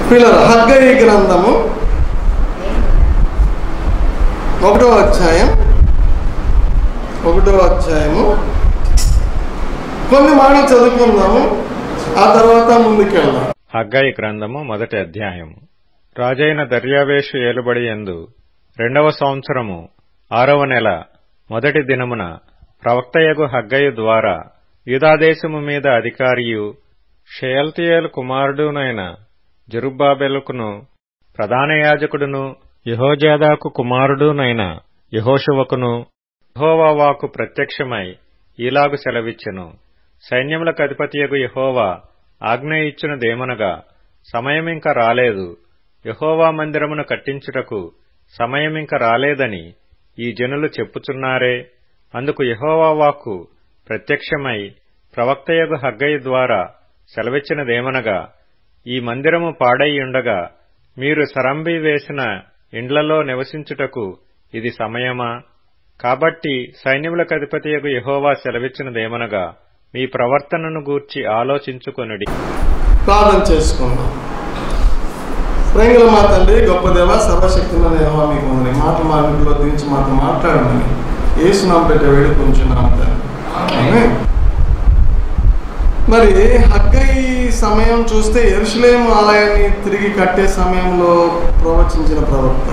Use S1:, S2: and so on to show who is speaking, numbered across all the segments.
S1: పిల్లలు హగ్గయి గ్రంథము ఒకటో అధ్యాయం ఒకటో అధ్యాయము కొన్ని మాటలు చదువుకుందాము ఆ తర్వాత ముందుకెళ్దాం
S2: హగ్గయి గ్రంథము మొదటి అధ్యాయము రాజైన దర్యావేషు ఏలుబడి యందు రెండవ సంవత్సరము ఆరవ నెల మొదటి దినమున ప్రవక్తయగు హగ్గయి ద్వారా యూదాదేశము మీద అధికారియు షయల్తియేలు కుమారుడునైన జరుబ్బాబెలుకును ప్రధాన యాజకుడును యహోజాదాకు కుమారుడునైన యహోషువకును యహోవావాకు ప్రత్యక్షమై ఈలాగు సెలవిచ్చెను సైన్యములకు అధిపతియగు యహోవా ఆజ్ఞ ఇచ్చినదేమనగా సమయమింక రాలేదు యహోవా మందిరమును కట్టించుటకు సమయమింక రాలేదని ఈ జనులు చెప్పుచున్నారే అందుకు యహోవా వాక్కు ప్రత్యక్షమై ప్రవక్తయగు హగ్గయి ద్వారా సెలవిచ్చినదేమనగా ఈ మందిరము పాడైయుండగా మీరు సరంబి వేసిన ఇండ్లలో నివసించుటకు ఇది సమయమా కాబట్టి సైన్యములకు అధిపతియగు యహోవా సెలవిచ్చినదేమనగా మీ ప్రవర్తనను గూర్చి ఆలోచించుకొనుడి
S1: ప్రార్థన చేసుకుందాం ప్రేంగుల మా తండ్రి గొప్ప దేవ సర్వశక్తిమైన యెహోవా మీకు ఉంది మాట మార్గంలో దించి మాతో మాట్లాడమని ఏసునాం పెట్టే వేడుకుంటున్నాం తండ్రి ఆమేన్. మరి హగ్గై సమయం చూస్తే ఎరుసలేం ఆలయాన్ని తిరిగి కట్టే సమయంలో ప్రవచించిన ప్రవక్త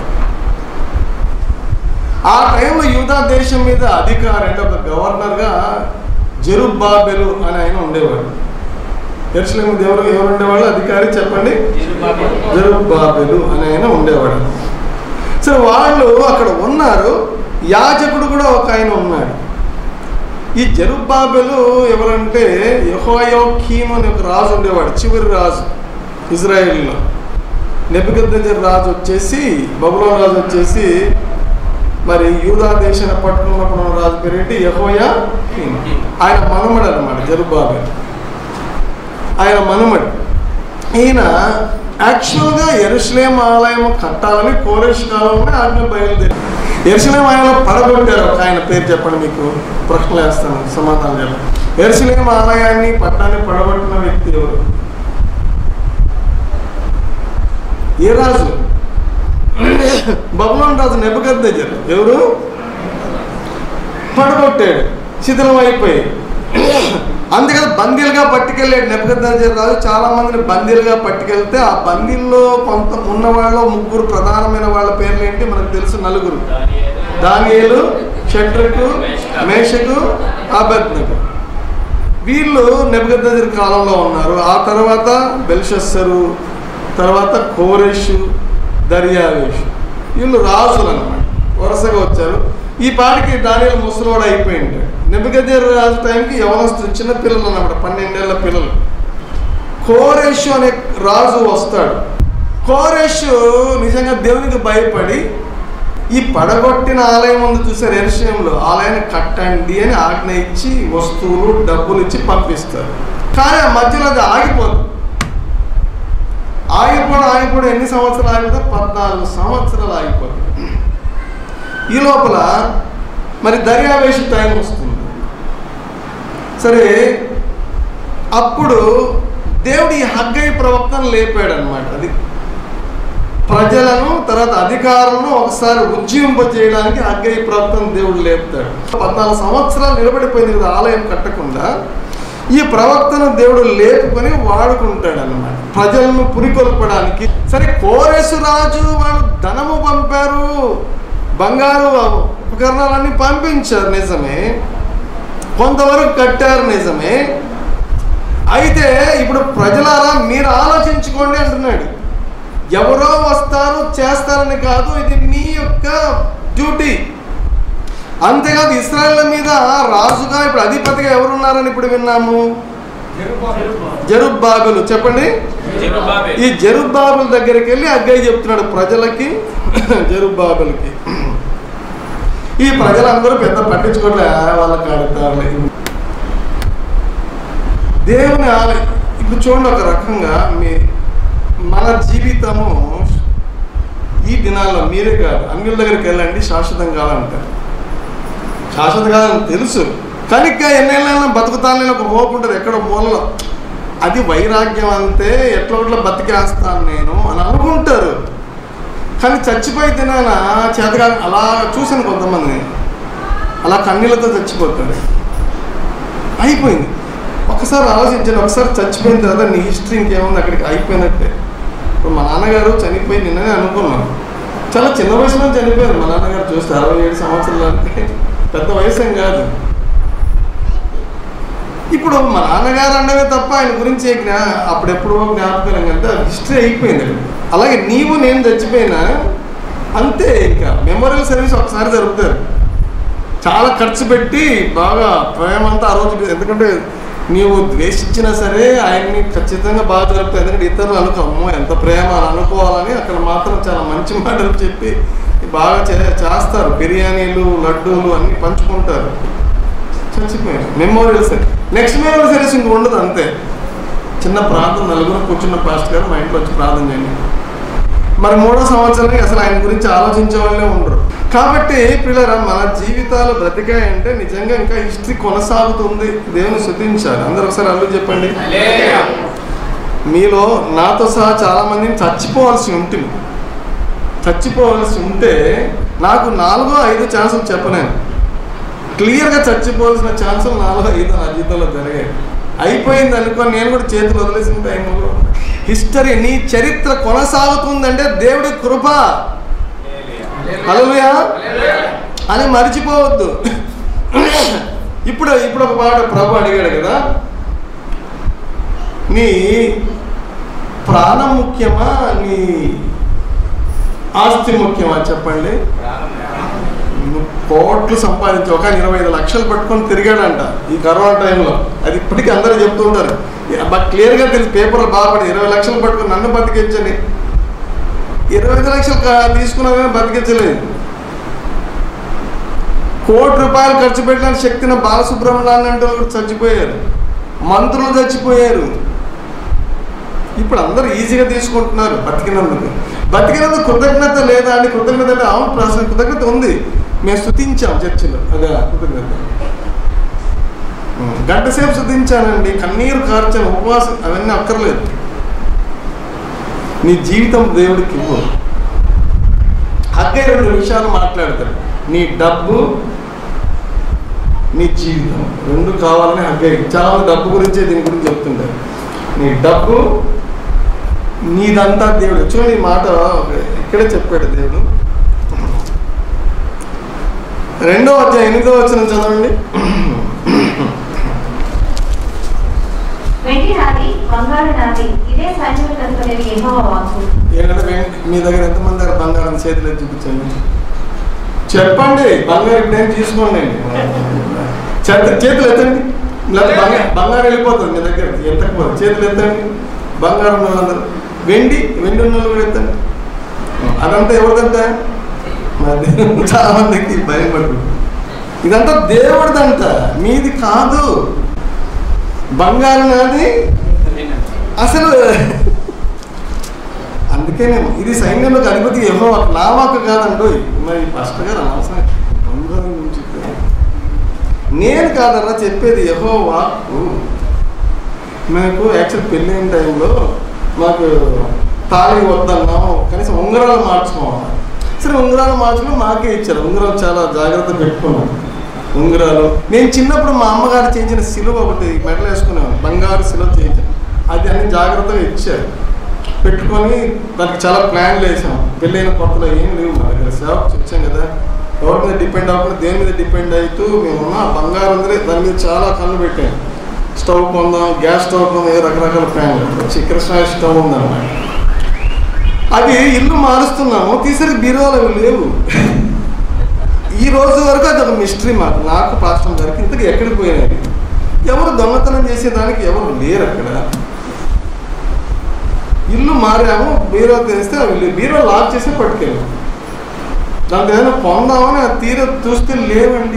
S1: ఆ టైంలో యూదా దేశం మీద అధికారి అంటే ఒక గవర్నర్గా జెరుబ్బాబెలు అని ఆయన ఉండేవాడు ఎరుసలేం మీద ఎవరు ఎవరు ఉండేవాళ్ళు అధికారి చెప్పండి జెరుబ్బాబెలు అని ఆయన ఉండేవాడు సో వాళ్ళు అక్కడ ఉన్నారు యాజకుడు కూడా ఒక ఆయన ఉన్నాడు ఈ జెరుబ్బాబెలు ఎవరంటే యహోయోకీమ్ అని ఒక రాజు ఉండేవాడు చివరి రాజు ఇజ్రాయిల్లో నెబుకద్నెజర్ రాజు వచ్చేసి బబులోన్ రాజు వచ్చేసి మరి యూదా దేశాన్ని పట్టుకున్నప్పుడు ఉన్న రాజు పేరేంటి యహోయా ఆయన మనమడు అనమాట జరుబాబెల్ ఆయన మనమడు ఈయన యాక్చువల్గా ఎరుసలేం ఆలయం కట్టాలని కోరేష్ కాలంలో ఆజ్ఞ బయలుదేరి ఎరుసలేం ఆలయంలో పడగొట్టారు ఒక ఆయన పేరు చెప్పండి మీకు ప్రశ్నలు వేస్తాను సమాధానం చెప్పండి ఎరుసలేం ఆలయాన్ని పట్టాన్ని పడగొట్టిన వ్యక్తి ఎవరు ఏ రాజు బబులోన్ రాజు నెబదగ్గర ఎవరు పడగొట్టాడు శిథిలం అయిపోయి అందుకని బందీలుగా పట్టుకెళ్ళాడు నెబదగ్గర రాజు చాలా మందిని బందీలుగా పట్టుకెళ్తే ఆ బందీల్లో కొంత ఉన్న వాళ్ళ ముగ్గురు ప్రధానమైన వాళ్ళ పేర్లు ఏంటి మనకు తెలుసు నలుగురు దానియేలు షట్రకు మేషకు అబద్నకు వీళ్ళు నెబదగ్గర కాలంలో ఉన్నారు ఆ తర్వాత బెల్షస్సరు తర్వాత కోరేషు దర్యావేషు వీళ్ళు రాజులు అనమాట వరుసగా వచ్చారు ఈ పాటికి దానిలో ముసలోడు అయిపోయింది నెబదగ్గర రాజు టైంకి యవనస్తు చిన్న పిల్లలు అన్నమాట పన్నెండేళ్ల పిల్లలు కోరేషు అనే రాజు వస్తాడు కోరేషు నిజంగా దేవునికి భయపడి ఈ పడగొట్టిన ఆలయం ఉంది చూసారు ఎరుషయంలో ఆలయాన్ని కట్టండి అని ఆజ్ఞ ఇచ్చి వస్తువులు డబ్బులు ఇచ్చి పంపిస్తారు కానీ ఆ మధ్యలో అది ఆగిపోదు ఆగిపోవడం ఆగిపోవడం ఎన్ని సంవత్సరాలు ఆగిపోతే పద్నాలుగు సంవత్సరాలు ఆగిపోతుంది ఈ లోపల మరి దర్యావేష టైం వస్తుంది సరే అప్పుడు దేవుడు ఈ హగ్గై ప్రవక్తను లేపాడు అనమాట అది ప్రజలను తర్వాత అధికారులను ఒకసారి ఉజ్జీవింపజేయడానికి హగ్గై ప్రవక్తను దేవుడు లేపుతాడు పద్నాలుగు సంవత్సరాలు నిలబడిపోయింది కదా ఆలయం కట్టకుండా ఈ ప్రవక్తను దేవుడు లేపుకొని వాడుకుంటాడు అనమాట ప్రజలను పురికొల్పడానికి సరే కోరేసు రాజు వాళ్ళు ధనము పంపారు బంగారు ఉపకరణాలన్నీ పంపించారు నిజమే కొంతవరకు కట్టారు నిజమే అయితే ఇప్పుడు ప్రజలారా మీరు ఆలోచించుకోండి అంటున్నాడు ఎవరో వస్తారు చేస్తారని కాదు ఇది మీ యొక్క డ్యూటీ అంతేకాదు ఇస్రాయల్ మీద రాజుగా ఇప్పుడు అధిపతిగా ఎవరున్నారని ఇప్పుడు విన్నాము జరుబ్బాబులు చెప్పండి ఈ జరుబ్బాబుల దగ్గరికి వెళ్ళి అగ్గయ్య చెప్తున్నాడు ప్రజలకి జరుబ్బాబులకి ఈ ప్రజలందరూ పెద్ద పట్టించుకోవట్లే వాళ్ళకి ఆడుతారులే దేవుని ఆలయం ఇప్పుడు చూడండి ఒక రకంగా మీ మన జీవితము ఈ దినాల్లో మీరే కాదు అన్యుల దగ్గరికి వెళ్ళండి శాశ్వతం కావాలంటారు శాశ్వతం కాదని తెలుసు కానీ ఇంకా ఎన్నేళ్ళైనా బతుకుతానని ఒక హోప్ ఉంటుంది ఎక్కడో మూలలో అది వైరాగ్యం అంతే ఎట్లా ఒకట్లా బతికేస్తాను నేను అని అనుకుంటారు కానీ చచ్చిపోయి తినానా చేతగా అలా చూశాను కొంతమంది అలా కన్నీళ్ళతో చచ్చిపోతారు అయిపోయింది ఒకసారి ఆలోచించాను ఒకసారి చచ్చిపోయిన తర్వాత నీ హిస్టరీ ఇంకేముంది అక్కడికి అయిపోయినట్టే ఇప్పుడు మా నాన్నగారు చనిపోయి నిన్ననే అనుకున్నాను చాలా చిన్న వయసులో చనిపోయారు మా నాన్నగారు చూస్తే అరవై ఏడు సంవత్సరాలు అంటే పెద్ద వయసు ఏం కాదు ఇప్పుడు మా నాన్నగారు అన్నవే తప్ప ఆయన గురించి ఏ జ్ఞా అప్పుడెప్పుడు జ్ఞాపకం అంటే హిస్టరీ అయిపోయింది అక్కడ. అలాగే నీవు నేను చచ్చిపోయినా అంతే ఇంకా మెమోరియల్ సర్వీస్ ఒకసారి జరుపుతారు చాలా ఖర్చు పెట్టి బాగా ప్రేమ అంతా ఆ రోజు ఎందుకంటే నీవు ద్వేషించినా సరే ఆయన్ని ఖచ్చితంగా బాగా జరుపుతాయి ఎందుకంటే ఇతరులు అనుకో అమ్మో ఎంత ప్రేమ అని అనుకోవాలని అక్కడ మాత్రం చాలా మంచి మాటలు చెప్పి బాగా చే చేస్తారు బిర్యానీలు లడ్డూలు అన్నీ పంచుకుంటారు చచ్చిపోయారు memorial service next memorial service ఇంక ఉండదు అంతే చిన్న ప్రార్థన నలుగురు కూర్చున్న పాస్ట్ గారు మా ఇంట్లో వచ్చి ప్రార్థన చేయండి మరి మూడో సంవత్సరానికి అసలు ఆయన గురించి ఆలోచించే వాళ్ళే ఉండరు కాబట్టి పిల్లరా మన జీవితాలు బ్రతికాయంటే నిజంగా ఇంకా హిస్టరీ కొనసాగుతుంది దేవుని శుద్ధించాలి అందరూ ఒకసారి అల్లు చెప్పండి మీలో నాతో సహా చాలా మందిని చచ్చిపోవాల్సి ఉంటుంది చచ్చిపోవాల్సి ఉంటే నాకు నాలుగో ఐదు ఛాన్సులు చెప్పలేను క్లియర్గా చచ్చిపోవాల్సిన ఛాన్సులు నాలుగో ఐదు నా జీవితంలో జరిగాయి అయిపోయింది అనుకో నేను కూడా చేతులు వదిలేసిన టైంలో హిస్టరీ నీ చరిత్ర కొనసాగుతుందంటే దేవుడి కృప హల్లెలూయా అని మర్చిపోవద్దు ఇప్పుడు ఇప్పుడు ఒక మాట ప్రభు అడిగాడు కదా నీ ప్రాణం ముఖ్యమా నీ ఆస్తి ముఖ్యమా చెప్పండి నువ్వు కోట్లు సంపాదించి ఒక ఇరవై ఐదు లక్షలు పట్టుకొని తిరిగాడంట ఈ కరోనా టైంలో అది ఇప్పటికీ అందరూ చెప్తూ ఉంటారు బాగా క్లియర్గా తెలిసి పేపర్లు బాగుపడి ఇరవై లక్షలు పట్టుకొని నన్ను బతికించని ఇరవై ఐదు లక్షలు కా- తీసుకున్నా కానీ బతికించలేదు కోటి రూపాయలు ఖర్చు పెట్టిన శక్తిని బాలసుబ్రహ్మణ్యాన్ని అంటే వాళ్ళు చచ్చిపోయారు మంత్రులు చచ్చిపోయారు ఇప్పుడు అందరూ ఈజీగా తీసుకుంటున్నారు బతికినందుకు బతికినందుకు కృతజ్ఞత లేదా అని కృతజ్ఞత అంటే అవును ప్రశ్న కృతజ్ఞత ఉంది మేము స్థుతించాం చర్చిలో అదే కృతజ్ఞత ఉం. గంట సేపు స్థుతించానండి కన్నీరు కార్చాను ఉపవాసం అవన్నీ అక్కర్లేదు నీ జీవితం దేవుడికి ఇవ్వు అగ్గే రెండు విషయాలు మాట్లాడతాడు నీ డబ్బు నీ జీవితం రెండు కావాలని అగ్గే చాలా మంది డబ్బు గురించే దీని గురించి చెప్తుంటారు నీ డబ్బు నీదంతా దేవుడు చూడండి ఈ మాట ఇక్కడే చెప్పాడు దేవుడు రెండో అధ్యాయం ఎనిమిదో వచ్చిన చదవండి
S3: వెండి నాది బంగారు నాది ఇదే సైన్యులు కనుకొనేది యెహోవా వాక్కు
S1: ఏంటంటే వెం- మీ దగ్గర ఎంతమంది దగ్గర బంగారం చేతిలో చూపించండి చెప్పండి బంగారం ఇప్పుడేం తీసుకోండి చేత చేతులు ఎత్తండి లేదా బంగారం బంగారం వెళ్ళిపోతుంది మీ దగ్గర ఎత్తకపోతే చేతులు ఎత్తండి బంగారం ఉన్న వాళ్ళందరూ వెండి వెండి ఉన్న వాళ్ళు కూడా ఎత్తండి అదంతా ఎవరిదంతా మరి చాలా మందికి భయం పడుతుంది ఇదంతా దేవుడిదంట మీది కాదు బంగారం నాది అసలు అందుకేనేమో ఇది సైన్యంలోకి అధిపతి ఏమో నా వాక్ కాదండు మరి ఫస్ట్ గారు అనవసరం బంగారం గురించి చెప్పారు. నేను కాదన్నా చెప్పేది యహో వాక్కు మనకు యాక్చువల్ పెళ్ళైన టైంలో మాకు తాళి వద్దన్నాం కనీసం ఉంగరాలు మార్చుకోవాలి సరే ఉంగరాలు మార్చుకుని మాకే ఇచ్చారు ఉంగరాలు చాలా జాగ్రత్త పెట్టుకున్నాం ఉంగరాలు నేను చిన్నప్పుడు మా అమ్మగారు చేయించిన సిలువ ఒకటి మెడలు వేసుకునేవాను బంగారు సిలువ చేయించాను అది అన్ని జాగ్రత్తగా ఇచ్చారు పెట్టుకొని దానికి చాలా ప్లాన్లు వేసాం పెళ్ళైన కొత్తలో ఏం లేవు మా దగ్గర సేవకు వచ్చాం కదా ఎవరి మీద డిపెండ్ అవ్వకుండా దేని మీద డిపెండ్ అవుతూ మేము ఉన్న బంగారం ఉందిలే దాని మీద చాలా కళ్ళు పెట్టాం స్టవ్ కొందాం గ్యాస్ స్టవ్ కొందాం ఏ రకరకాల ప్లాన్లు వచ్చి కృష్ణ స్టవ్ ఉందన్నమాట అది ఇల్లు మారుస్తున్నాము తీసరి బీరువాలు అవి లేవు ఈ రోజు వరకు అది ఒక మిస్టరీ మాకు నాకు పాస్టర్ గారికి ఇంతకు ఎక్కడికి పోయినాయి ఎవరు దొంగతనం చేసేదానికి ఎవరు లేరు అక్కడ ఇల్లు మారాము బీరో తెరిస్తే అవి లేవు. బీరో లాక్ చేసి పట్టుకెళ్ళాం దాంట్లో ఏదైనా పొందామని ఆ తీర చూస్తే లేవండి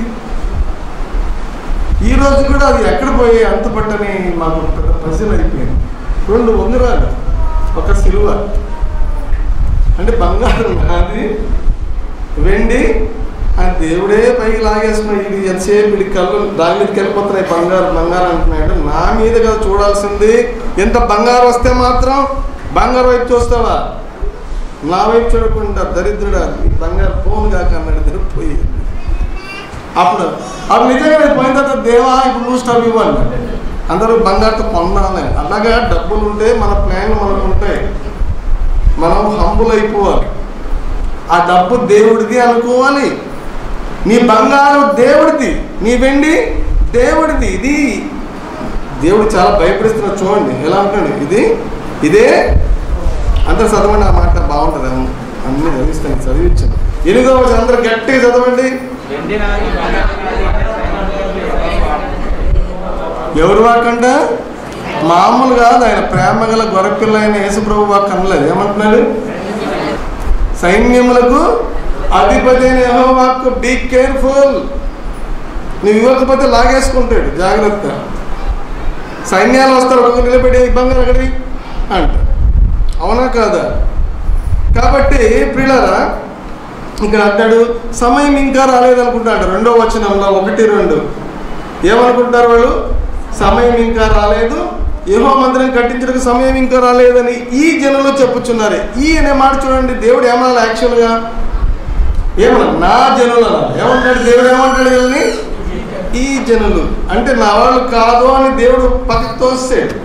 S1: ఈ రోజు కూడా అది ఎక్కడ పోయి అంత పట్టని మాకు పెద్ద పజిల్ అయిపోయింది రెండు ఉంగరాలు ఒక సిల్వర్ అంటే బంగారం నాది వెండి ఆ దేవుడే పైకి లాగేస్తున్నాడు ఇది ఎంతసేపు వీడి కళ్ళు దాని మీదకి వెళ్ళిపోతున్నాయి బంగారు బంగారం అంటున్నాడు నా మీద కదా చూడాల్సింది ఎంత బంగారం వస్తే మాత్రం బంగారం వైపు చూస్తావా నా వైపు చూడకుండా దరిద్రుడా నీ బంగారు ఫోన్ కాక అన్నాడు దగ్గర పోయి అప్పుడు అప్పుడు నిజంగా నేను పోయిన తర్వాత దేవా ఇప్పుడు నువ్వు స్టవ్ ఇవ్వాలి అందరూ బంగారుతో కొనాలి అలాగా డబ్బులు ఉంటే మన ప్లాన్లు మనకు ఉంటాయి మనం హంబుల్ అయిపోవాలి ఆ డబ్బు దేవుడిది అనుకోవాలి నీ బంగారం దేవుడిది నీ వెండి దేవుడిది ఇది దేవుడు చాలా భయపడిస్తున్నాడు చూడండి ఎలా అంటున్నాడు ఇది ఇదే అంత చదవండి ఆ మాట బాగుంటుంది అవును. అన్ని చదివిస్తాను చదివించాను ఎనిమిదో వచ్చి అందరూ గట్టిగా చదవండి ఎవరు వాకంట మామూలు కాదు ఆయన ప్రేమ గల గొర్రెపిల్ల అయిన యేసుప్రభు వాక్ అనలేదు ఏమంటున్నాడు సైన్యములకు అధిపతి అయిన యెహోవాకు బీ కేర్ఫుల్ నువ్వు ఇవ్వకపోతే లాగేసుకుంటాడు జాగ్రత్త సైన్యాలు వస్తారు ఒక్కొక్క నిలబెట్టి ఇబ్బంది అక్కడికి అంట అవునా కాదా కాబట్టి ప్రియులారా ఇక్కడ అంటాడు సమయం ఇంకా రాలేదనుకుంటాడు రెండో వచనంలో ఒకటి రెండు ఏమనుకుంటారు వాళ్ళు సమయం ఇంకా రాలేదు ఏహో మందిరం కట్టించడానికి సమయం ఇంకా రాలేదని ఈ జనులు చెప్పుచున్నారు ఈ అనే మాట చూడండి దేవుడు ఏమన్నా యాక్చువల్గా ఏమన్నా నా జనులు అనాలి ఏమంటాడు దేవుడు ఏమంటాడు వీళ్ళని ఈ జనులు అంటే నా వాళ్ళు కాదు అని దేవుడు పక్కకు తోస్తాడు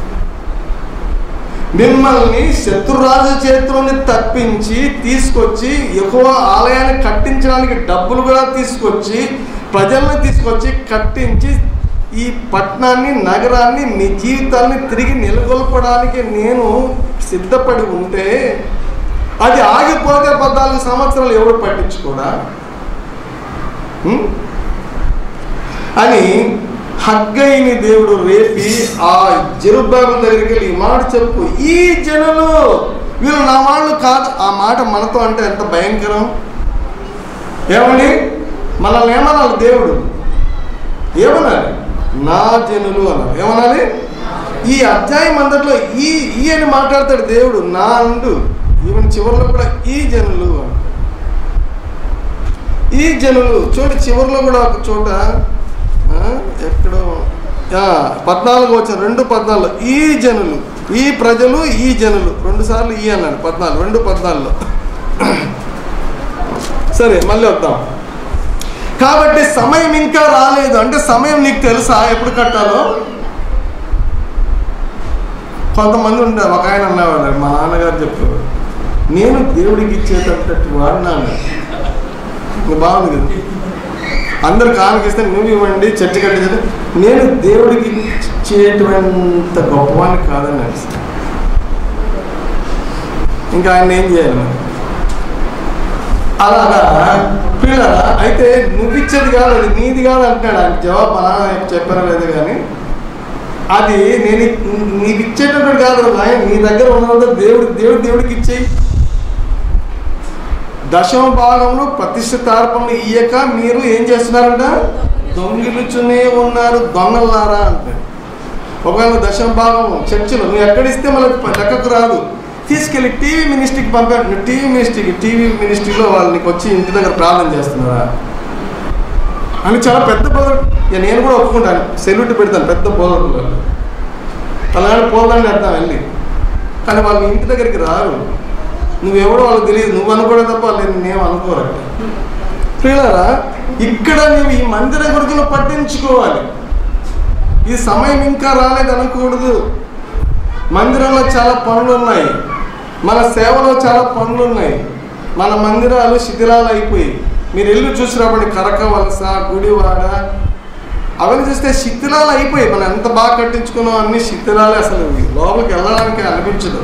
S1: మిమ్మల్ని శత్రురాజు చేతిలోని తప్పించి తీసుకొచ్చి ఎక్కువ ఆలయాన్ని కట్టించడానికి డబ్బులు కూడా తీసుకొచ్చి ప్రజల్ని తీసుకొచ్చి కట్టించి ఈ పట్టణాన్ని నగరాన్ని మీ జీవితాన్ని తిరిగి నెలకొల్పడానికి నేను సిద్ధపడి ఉంటే అది ఆగిపోతే పద్నాలుగు సంవత్సరాలు ఎవరు పట్టించుకోడా ఉం? అని హగ్గైని దేవుడు రేపి ఆ జరుబాబుల దగ్గరికి వెళ్ళి ఈ మాట చెప్పు ఈ జనులు వీళ్ళు నా వాళ్ళు కాదు ఆ మాట మనతో అంటే ఎంత భయంకరం ఏమండి మనల్ని ఏమనాలి దేవుడు ఏమనాలి నా జనులు అన్నారు ఏమనాలి ఈ అధ్యాయం అంతట్లో ఈ ఈ అని మాట్లాడతాడు దేవుడు నా అండు ఈవెన్ చివరిలో కూడా ఈ జనులు అని ఈ జనులు చూడు చివరిలో కూడా ఒక చోట ఆ, ఎక్కడో ఆ, పద్నాలుగు వచ్చిన రెండు పద్నాలుగు ఈ జనులు ఈ ప్రజలు ఈ జనులు రెండు సార్లు ఈ అన్నాడు పద్నాలుగు రెండు పద్నాలుగులో సరే మళ్ళీ వద్దాం కాబట్టి సమయం ఇంకా రాలేదు అంటే సమయం నీకు తెలుసా ఎప్పుడు కట్టాలో కొంతమంది ఉంటారు ఒక ఆయన అన్నవాడు మా నాన్నగారు చెప్పారు నేను దేవుడికి ఇచ్చేటట్టు వాడినాను ఇంకా బాగుంది కదా అందరు కానుకిస్తే నువ్వు ఇవ్వండి చర్చ కట్టించండి నేను దేవుడికి ఇచ్చేటువంటి గొప్పవాడిని కాదని అనిపిస్తుంది ఇంకా ఆయన ఏం చేయాలి మరి అలాగా పిల్లల అయితే నువ్వు ఇచ్చేది కాదు అది నీది కాదు అంటున్నాడు ఆయన జవాబు మా నాన్న చెప్పారో లేదో కానీ అది నేను ఇ- నీకు ఇచ్చేటప్పుడు కాదు ఆయన నీ దగ్గర ఉన్నదంతా దేవుడి దేవుడు దేవుడికి ఇచ్చేయి దశమ భాగంలో ప్రతిష్ఠితార్పణలు ఇయ్యక మీరు ఏం చేస్తున్నారంట దొంగిలుచునే ఉన్నారు దొంగలారా అంటాడు ఒకవేళ దశమ భాగం చర్చిలో నువ్వు ఎక్కడిస్తే మనకు లెక్కకు రాదు తీసుకెళ్ళి టీవీ మినిస్ట్రీకి పంపాడు నువ్వు టీవీ మినిస్ట్రీకి టీవీ మినిస్ట్రీలో వాళ్ళు నీకు వచ్చి ఇంటి దగ్గర ప్రార్థన చేస్తున్నారా అని చాలా పెద్ద బోధన ఇక నేను కూడా ఒప్పుకుంటాను సెల్యూట్ పెడతాను పెద్ద బోధకులు అలాగే పోదాన్ని అర్థం వెళ్ళి కానీ వాళ్ళు ఇంటి దగ్గరికి రారు నువ్వెవడో వాళ్ళకి తెలియదు నువ్వు అనుకోవడం తప్ప వాళ్ళు నేను అనుకోరట ప్రియులారా ఇక్కడ నువ్వు ఈ మందిర గురించి నువ్వు పట్టించుకోవాలి ఈ సమయం ఇంకా రాలేదు అనకూడదు మందిరంలో చాలా పనులు ఉన్నాయి మన సేవలో చాలా పనులు ఉన్నాయి మన మందిరాలు శిథిలాలు అయిపోయి మీరు ఇల్లు చూసినప్పుడు కరక వలస గుడివాడ అవన్నీ చూస్తే శిథిలాలు అయిపోయి మనం ఎంత బాగా కట్టించుకున్నాం అన్ని శిథిలాలే అసలు లోపలికి వెళ్ళడానికి అనిపించదు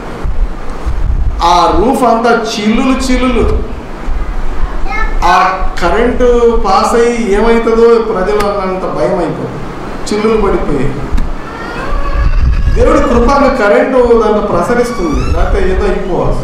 S1: ఆ రూఫ్ అంతా చిల్లులు చిల్లులు ఆ కరెంటు పాస్ అయ్యి ఏమవుతుందో ప్రజలు అన్నంత భయం అయిపోతుంది చిల్లులు పడిపోయి దేవుడి కృపను కరెంటు దాంట్లో ప్రసరిస్తుంది లేకపోతే ఏదో అయిపోవాలి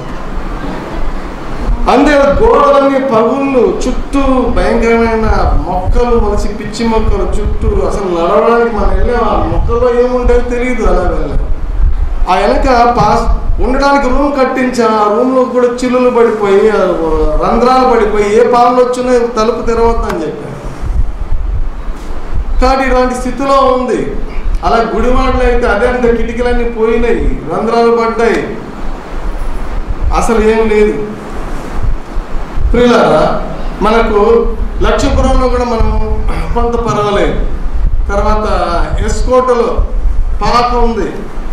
S1: అంతే గోడలన్నీ పగుళ్ళు చుట్టూ భయంకరమైన మొక్కలు మనిషి పిచ్చి మొక్కలు చుట్టూ అసలు నడవడానికి మనం వెళ్ళాం ఆ మొక్కల్లో ఏముంటాయో తెలియదు అలా వెళ్ళాం ఆ వెనక పాస్ ఉండడానికి రూమ్ కట్టించా ఆ రూమ్లో కూడా చిల్లులు పడిపోయి ఆ రంధ్రాలు పడిపోయి ఏ పాలు వచ్చినా తలుపు తెరవద్దని చెప్పాను కాబట్టి ఇలాంటి స్థితిలో ఉంది అలా గుడివాడలో అయితే అదే అంత కిటికీలన్నీ పోయినాయి రంధ్రాలు పడ్డాయి అసలు ఏం లేదు ప్రియులారా మనకు లక్ష్మీపురంలో కూడా మనం కొంత పర్వాలేదు తర్వాత ఎస్కోటలో పాక ఉంది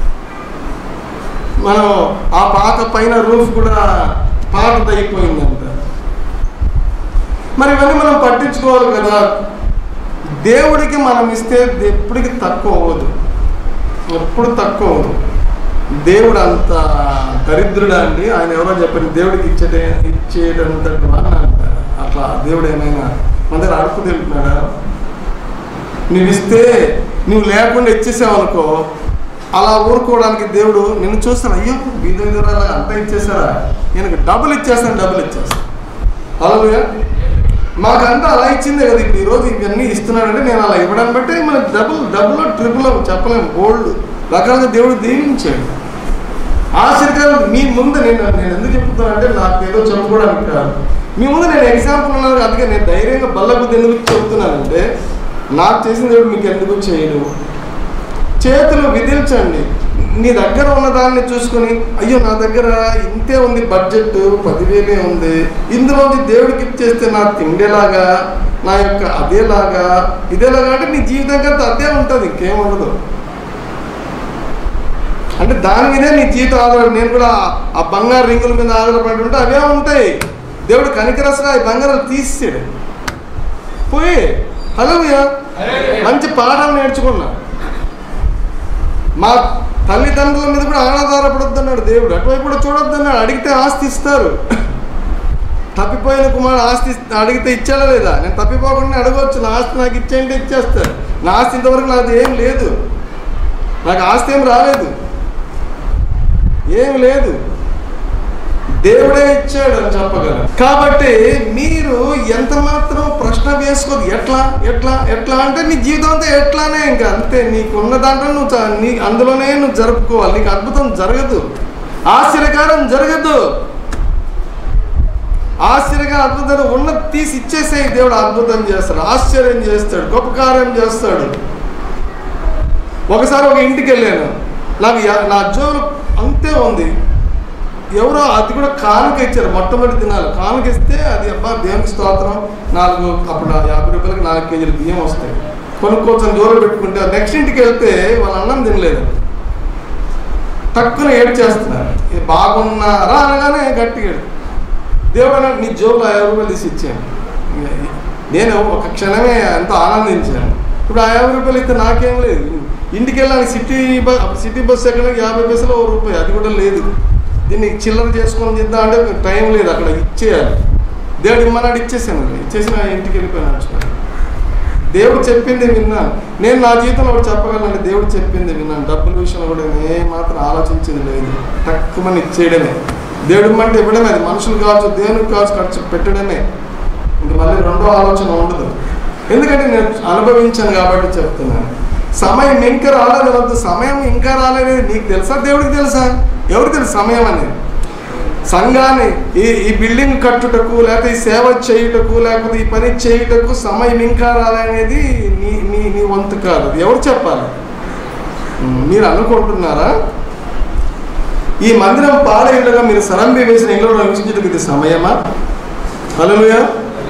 S1: మనం ఆ పాక పైన రూఫ్ కూడా పాతదైపోయిందంట మరి ఇవన్నీ మనం పట్టించుకోవాలి కదా దేవుడికి మనం ఇస్తే ఎప్పటికి తక్కువ అవ్వదు ఎప్పుడు తక్కువ అవ్వదు దేవుడు అంత దరిద్రుడా అండి ఆయన ఎవరో చెప్పారు దేవుడికి ఇచ్చే ఇచ్చేటంతటి వాడిని అంటారు అట్లా దేవుడు ఏమైనా మన దగ్గర అడుపు తెలుపుతున్నాడా నువ్వు ఇస్తే నువ్వు లేకుండా ఇచ్చేసావు అనుకో అలా ఊరుకోవడానికి దేవుడు నిన్ను చూస్తాను అయ్యో వీధి విధురాలు అంతా ఇచ్చేసారా నేను డబ్బులు ఇచ్చేస్తాను డబ్బులు ఇచ్చేస్తాను అలాగే మాకంతా అలా ఇచ్చిందే కదా ఇప్పుడు ఈరోజు ఇవన్నీ ఇస్తున్నాడంటే నేను అలా ఇవ్వడానికి బట్టి మన డబుల్ డబుల్ ట్రిపుల్ చెప్పలేము గోల్డ్ రకాలుగా దేవుడు దీవించాడు ఆశ్చర్యకరం మీ ముందు నేను నేను ఎందుకు చెప్తున్నానంటే నాకు ఏదో చెప్పుకోవడానికి కాదు మీ ముందు నేను ఎగ్జాంపుల్ ఉన్నాను అందుకే నేను ధైర్యంగా బల్లబుద్ధి ఎందుకు చెప్తున్నానంటే నాకు చేసిన దేవుడు మీకు ఎందుకు చేయడు చేతులు విధించండి నీ దగ్గర ఉన్న దాన్ని చూసుకొని అయ్యో నా దగ్గర ఇంతే ఉంది బడ్జెట్ పదివేలే ఉంది ఇందులోంచి దేవుడికి ఇచ్చేస్తే నా తిండేలాగా నా యొక్క అదేలాగా ఇదేలాగా అంటే నీ జీవితం కంటే అదే ఉంటుంది ఇంకేం ఉండదు అంటే దాని మీదే నీ జీవితం ఆధారపడి నేను కూడా ఆ బంగారు రింగుల మీద ఆధారపడి ఉంటే అవే ఉంటాయి దేవుడు కనికరసగా ఈ బంగారాలు తీసేసాడు పోయి హలో మంచి పాఠాలు నేర్చుకున్నా మా తల్లిదండ్రుల మీద కూడా ఆధారపడొద్దన్నాడు దేవుడు అటువైపు కూడా చూడొద్దన్నాడు అడిగితే ఆస్తి ఇస్తారు తప్పిపోయిన కుమారుడు ఆస్తి ఇస్త- అడిగితే ఇచ్చాడా లేదా నేను తప్పిపోకుండా అడగవచ్చు నా ఆస్తి నాకు ఇచ్చేయంటే ఇచ్చేస్తాను నా ఆస్తి ఇంతవరకు నాది ఏం లేదు నాకు ఆస్తి ఏం రాలేదు ఏం లేదు దేవుడే ఇచ్చాడు అని చెప్పగలను కాబట్టి మీరు ఎంత మాత్రం ప్రశ్న వేసుకోదు ఎట్లా ఎట్లా ఎట్లా అంటే నీ జీవితం అంతా ఎట్లానే ఇంకా అంతే నీకున్న దాంట్లో నువ్వు చ- నీ అందులోనే నువ్వు జరుపుకోవాలి నీకు అద్భుతం జరగదు ఆశ్చర్యకారం జరగదు ఆశ్చర్యగా అద్భుతం ఉన్నది తీసి ఇచ్చేసే దేవుడు అద్భుతం చేస్తాడు ఆశ్చర్యం చేస్తాడు గొప్ప కార్యం చేస్తాడు ఒకసారి ఒక ఇంటికి వెళ్ళాను నాకు యా- నా జోలు అంతే ఉంది ఎవరో అది కూడా కానుక ఇచ్చారు మొట్టమొదటి దినాలు కానుక ఇస్తే అది అబ్బా దేవునికి స్తోత్రం నాలుగు అప్పుడు ఆ యాభై రూపాయలకి నాలుగు కేజీలు బియ్యం వస్తాయి కొనుక్కోవచ్చని జోలు పెట్టుకుంటే నెక్స్ట్ ఇంటికి వెళ్తే వాళ్ళ అన్నం తినలేదు తక్కువ ఏడు చేస్తున్నారు "ఏ బాగున్నారా అనగానే గట్టిగా ఏడు. దేవుడు అన్నాడు నీ జోబులో యాభై రూపాయలు తీసి ఇచ్చాను నేను ఒక క్షణమే ఎంతో ఆనందించాను ఇప్పుడు ఆ యాభై రూపాయలు ఇస్తే నాకేం లేదు ఇంటికి వెళ్ళాలి సిటీ బస్ సిటీ బస్ ఎక్కడానికి యాభై పైసలు ఓ రూపాయి అది కూడా లేదు దీన్ని చిల్లర చేసుకొని చేద్దాం అంటే టైం లేదు అక్కడ ఇచ్చేయాలి దేవుడు ఇమ్మన్నాడు ఇచ్చేసాను ఇచ్చేసి నా ఇంటికి వెళ్ళిపోయాను నడుచుకొని దేవుడు చెప్పింది విన్నాను నేను నా జీవితంలో ఒకటి చెప్పగలను దేవుడు చెప్పింది విన్నాను డబ్బుల విషయంలో కూడా నేను ఏ మాత్రం ఆలోచించింది లేదు తక్కువని ఇచ్చేయడమే దేవుడు ఇమ్మంటే ఇవ్వడమే అది మనుషులు కావచ్చు దేవునికి కావచ్చు ఖర్చు పెట్టడమే ఇంక మళ్ళీ రెండో ఆలోచన ఉండదు ఎందుకంటే నేను అనుభవించాను కాబట్టి చెప్తున్నాను సమయం ఇంకా రాలేదు వద్దు సమయం ఇంకా రాలేదు నీకు తెలుసా దేవుడికి తెలుసా ఎవరికి తెలుసు సమయం అనేది సంఘాన్ని ఈ ఈ బిల్డింగ్ కట్టుటకు లేకపోతే ఈ సేవ చేయుటకు లేకపోతే ఈ పని చేయుటకు సమయం ఇంకా రాలనేది నీ నీ నీ వంతు కాదు అది ఎవరు చెప్పాలి ఉమ్, మీరు అనుకుంటున్నారా ఈ మందిరం పాడేయుడుగా మీరు సరంబి వేసిన ఇల్లు నివసించడానికి ఇది సమయమా హలోయా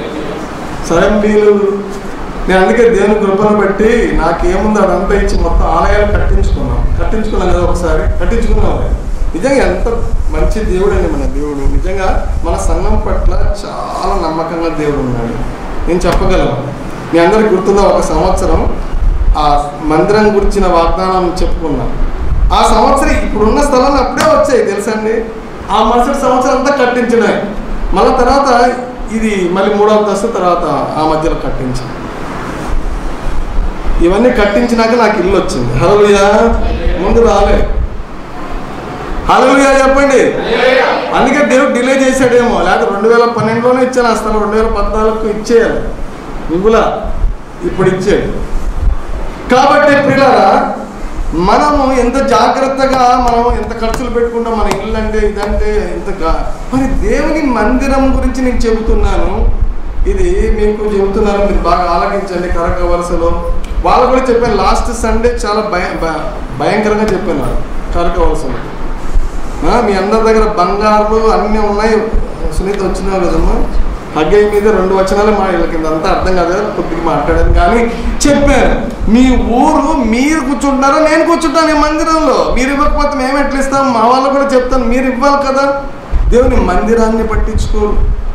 S1: సరంబీలు నేను అందుకే దేవుని కృపను బట్టి నాకేముందో అదంతా ఇచ్చి మొత్తం ఆలయాలు కట్టించుకున్నాం కట్టించుకున్నాం కదా ఒకసారి కట్టించుకున్నాం నిజంగా ఎంత మంచి దేవుడు అండి మన దేవుడు నిజంగా మన సంఘం పట్ల చాలా నమ్మకంగా దేవుడు ఉన్నాడు నేను చెప్పగలను మీ అందరికి గుర్తుందా ఒక సంవత్సరం ఆ మందిరం గురించిన వాగ్దానం చెప్పుకున్నాం ఆ సంవత్సరం ఇప్పుడున్న స్థలాలు అప్పుడే వచ్చాయి తెలుసండి ఆ మరుసటి సంవత్సరం అంతా కట్టించినాయి మళ్ళీ తర్వాత ఇది మళ్ళీ మూడవ దశ తర్వాత ఆ మధ్యలో కట్టించాం ఇవన్నీ కట్టించినాక నాకు ఇల్లు వచ్చింది హలోయా ముందు రాలే హలోయా చెప్పండి అందుకే దేవుడు డిలే చేశాడేమో లేకపోతే రెండు వేల పన్నెండులోనే ఇచ్చాను ఆ స్థలం రెండు వేల పద్నాలుగుకు ఇచ్చేయాలి మిగులా ఇప్పుడు ఇచ్చాడు కాబట్టి పిల్లరా మనము ఎంత జాగ్రత్తగా మనం ఎంత ఖర్చులు పెట్టుకుంటాం మన ఇల్లు అంటే ఇదంటే ఎంత గా- మరి దేవుని మందిరం గురించి నేను చెబుతున్నాను ఇది మీకు చెబుతున్నాను మీరు బాగా ఆలకించండి కరక వరుసలో వాళ్ళు కూడా చెప్పాను లాస్ట్ సండే చాలా భయ భ- భయంకరంగా చెప్పాను వాళ్ళు కరక వరుసలో ఆ, మీ అందరి దగ్గర బంగారు అన్నీ ఉన్నాయి సునీత వచ్చినావు కదమ్మా హగ్గయ్య మీద రెండు వచనాలు మా వీళ్ళకి అంతా అర్థం కాదు కదా కొద్దిగా మాట్లాడాను కానీ చెప్పాను మీ ఊరు మీరు కూర్చుంటారో నేను కూర్చుంటాను ఈ మందిరంలో మీరు ఇవ్వకపోతే మేము ఎట్లా ఇస్తాం మా వాళ్ళు కూడా చెప్తాను మీరు ఇవ్వాలి కదా దేవుని మందిరాన్ని పట్టించుకోరు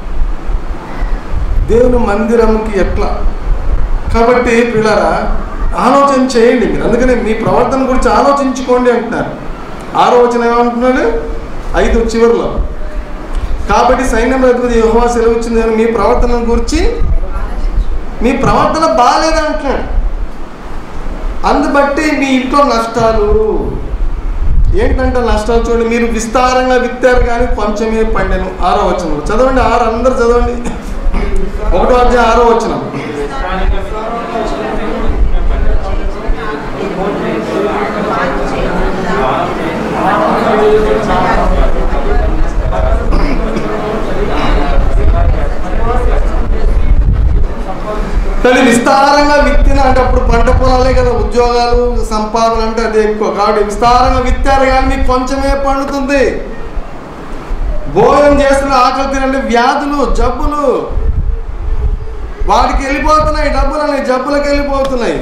S1: దేవుని మందిరంకి ఎట్లా కాబట్టి పిల్లరా ఆలోచన చేయండి మీరు అందుకని మీ ప్రవర్తన గురించి ఆలోచించుకోండి అంటున్నారు ఆరో వచనం ఏమంటున్నాడు ఐదు చివరిలో కాబట్టి సైన్యం అధిపతి యెహోవా సెలవు ఇచ్చింది కానీ మీ ప్రవర్తన గురించి మీ ప్రవర్తన బాగాలేదంటున్నాడు అందుబట్టి మీ ఇంట్లో నష్టాలు ఏంటంటే నష్టాలు చూడండి మీరు విస్తారంగా విత్తారు కానీ కొంచెమే పండాను ఆరో వచనం చదవండి ఆరు అందరు చదవండి ఒకటో అధ్యాయం ఆరో వచనం కానీ విస్తారంగా విత్తిన అంటే అప్పుడు పంట పొలాలే కదా ఉద్యోగాలు సంపాదన అంటే అది ఎక్కువ కాబట్టి విస్తారంగా విత్తారు కానీ మీకు కొంచెమే పండుతుంది భోజనం చేస్తున్న ఆకలి తినండి వ్యాధులు జబ్బులు వాడికి వెళ్ళిపోతున్నాయి డబ్బులని జబ్బులకు వెళ్ళిపోతున్నాయి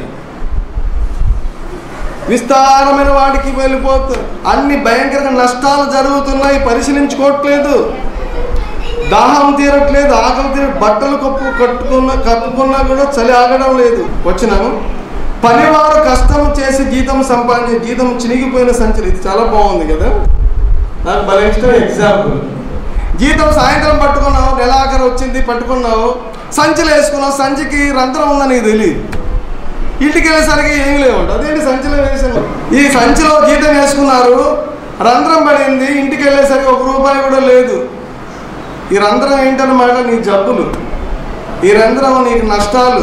S1: విస్తారమైన వాడికి వెళ్ళిపోతుంది అన్ని భయంకరంగా నష్టాలు జరుగుతున్నాయి పరిశీలించుకోవట్లేదు దాహం తీరట్లేదు ఆకలి తీర బట్టలు కప్పు కట్టుకున్న కప్పుకున్నా కూడా చలి ఆగడం లేదు వచ్చినాము పనివారు కష్టం చేసి జీతం సంపాదించే జీతం చినిగిపోయిన సంచులు ఇది చాలా బాగుంది కదా నాకు భలే ఇష్టం ఎగ్జాంపుల్ జీతం సాయంత్రం పట్టుకున్నావు నెలాఖరు వచ్చింది పట్టుకున్నావు సంచిలో వేసుకున్నావు సంచికి రంధ్రం ఉందని నీకు తెలియదు ఇంటికి వెళ్ళేసరికి ఏమి లేవంట అదేంటి సంచిలో వేసాను ఈ సంచిలో జీతం వేసుకున్నారు రంధ్రం పడింది ఇంటికి వెళ్ళేసరికి ఒక రూపాయి కూడా లేదు ఈ రంధ్రం ఏంటన్నమాట నీ జబ్బులు ఈ రంధ్రం నీకు నష్టాలు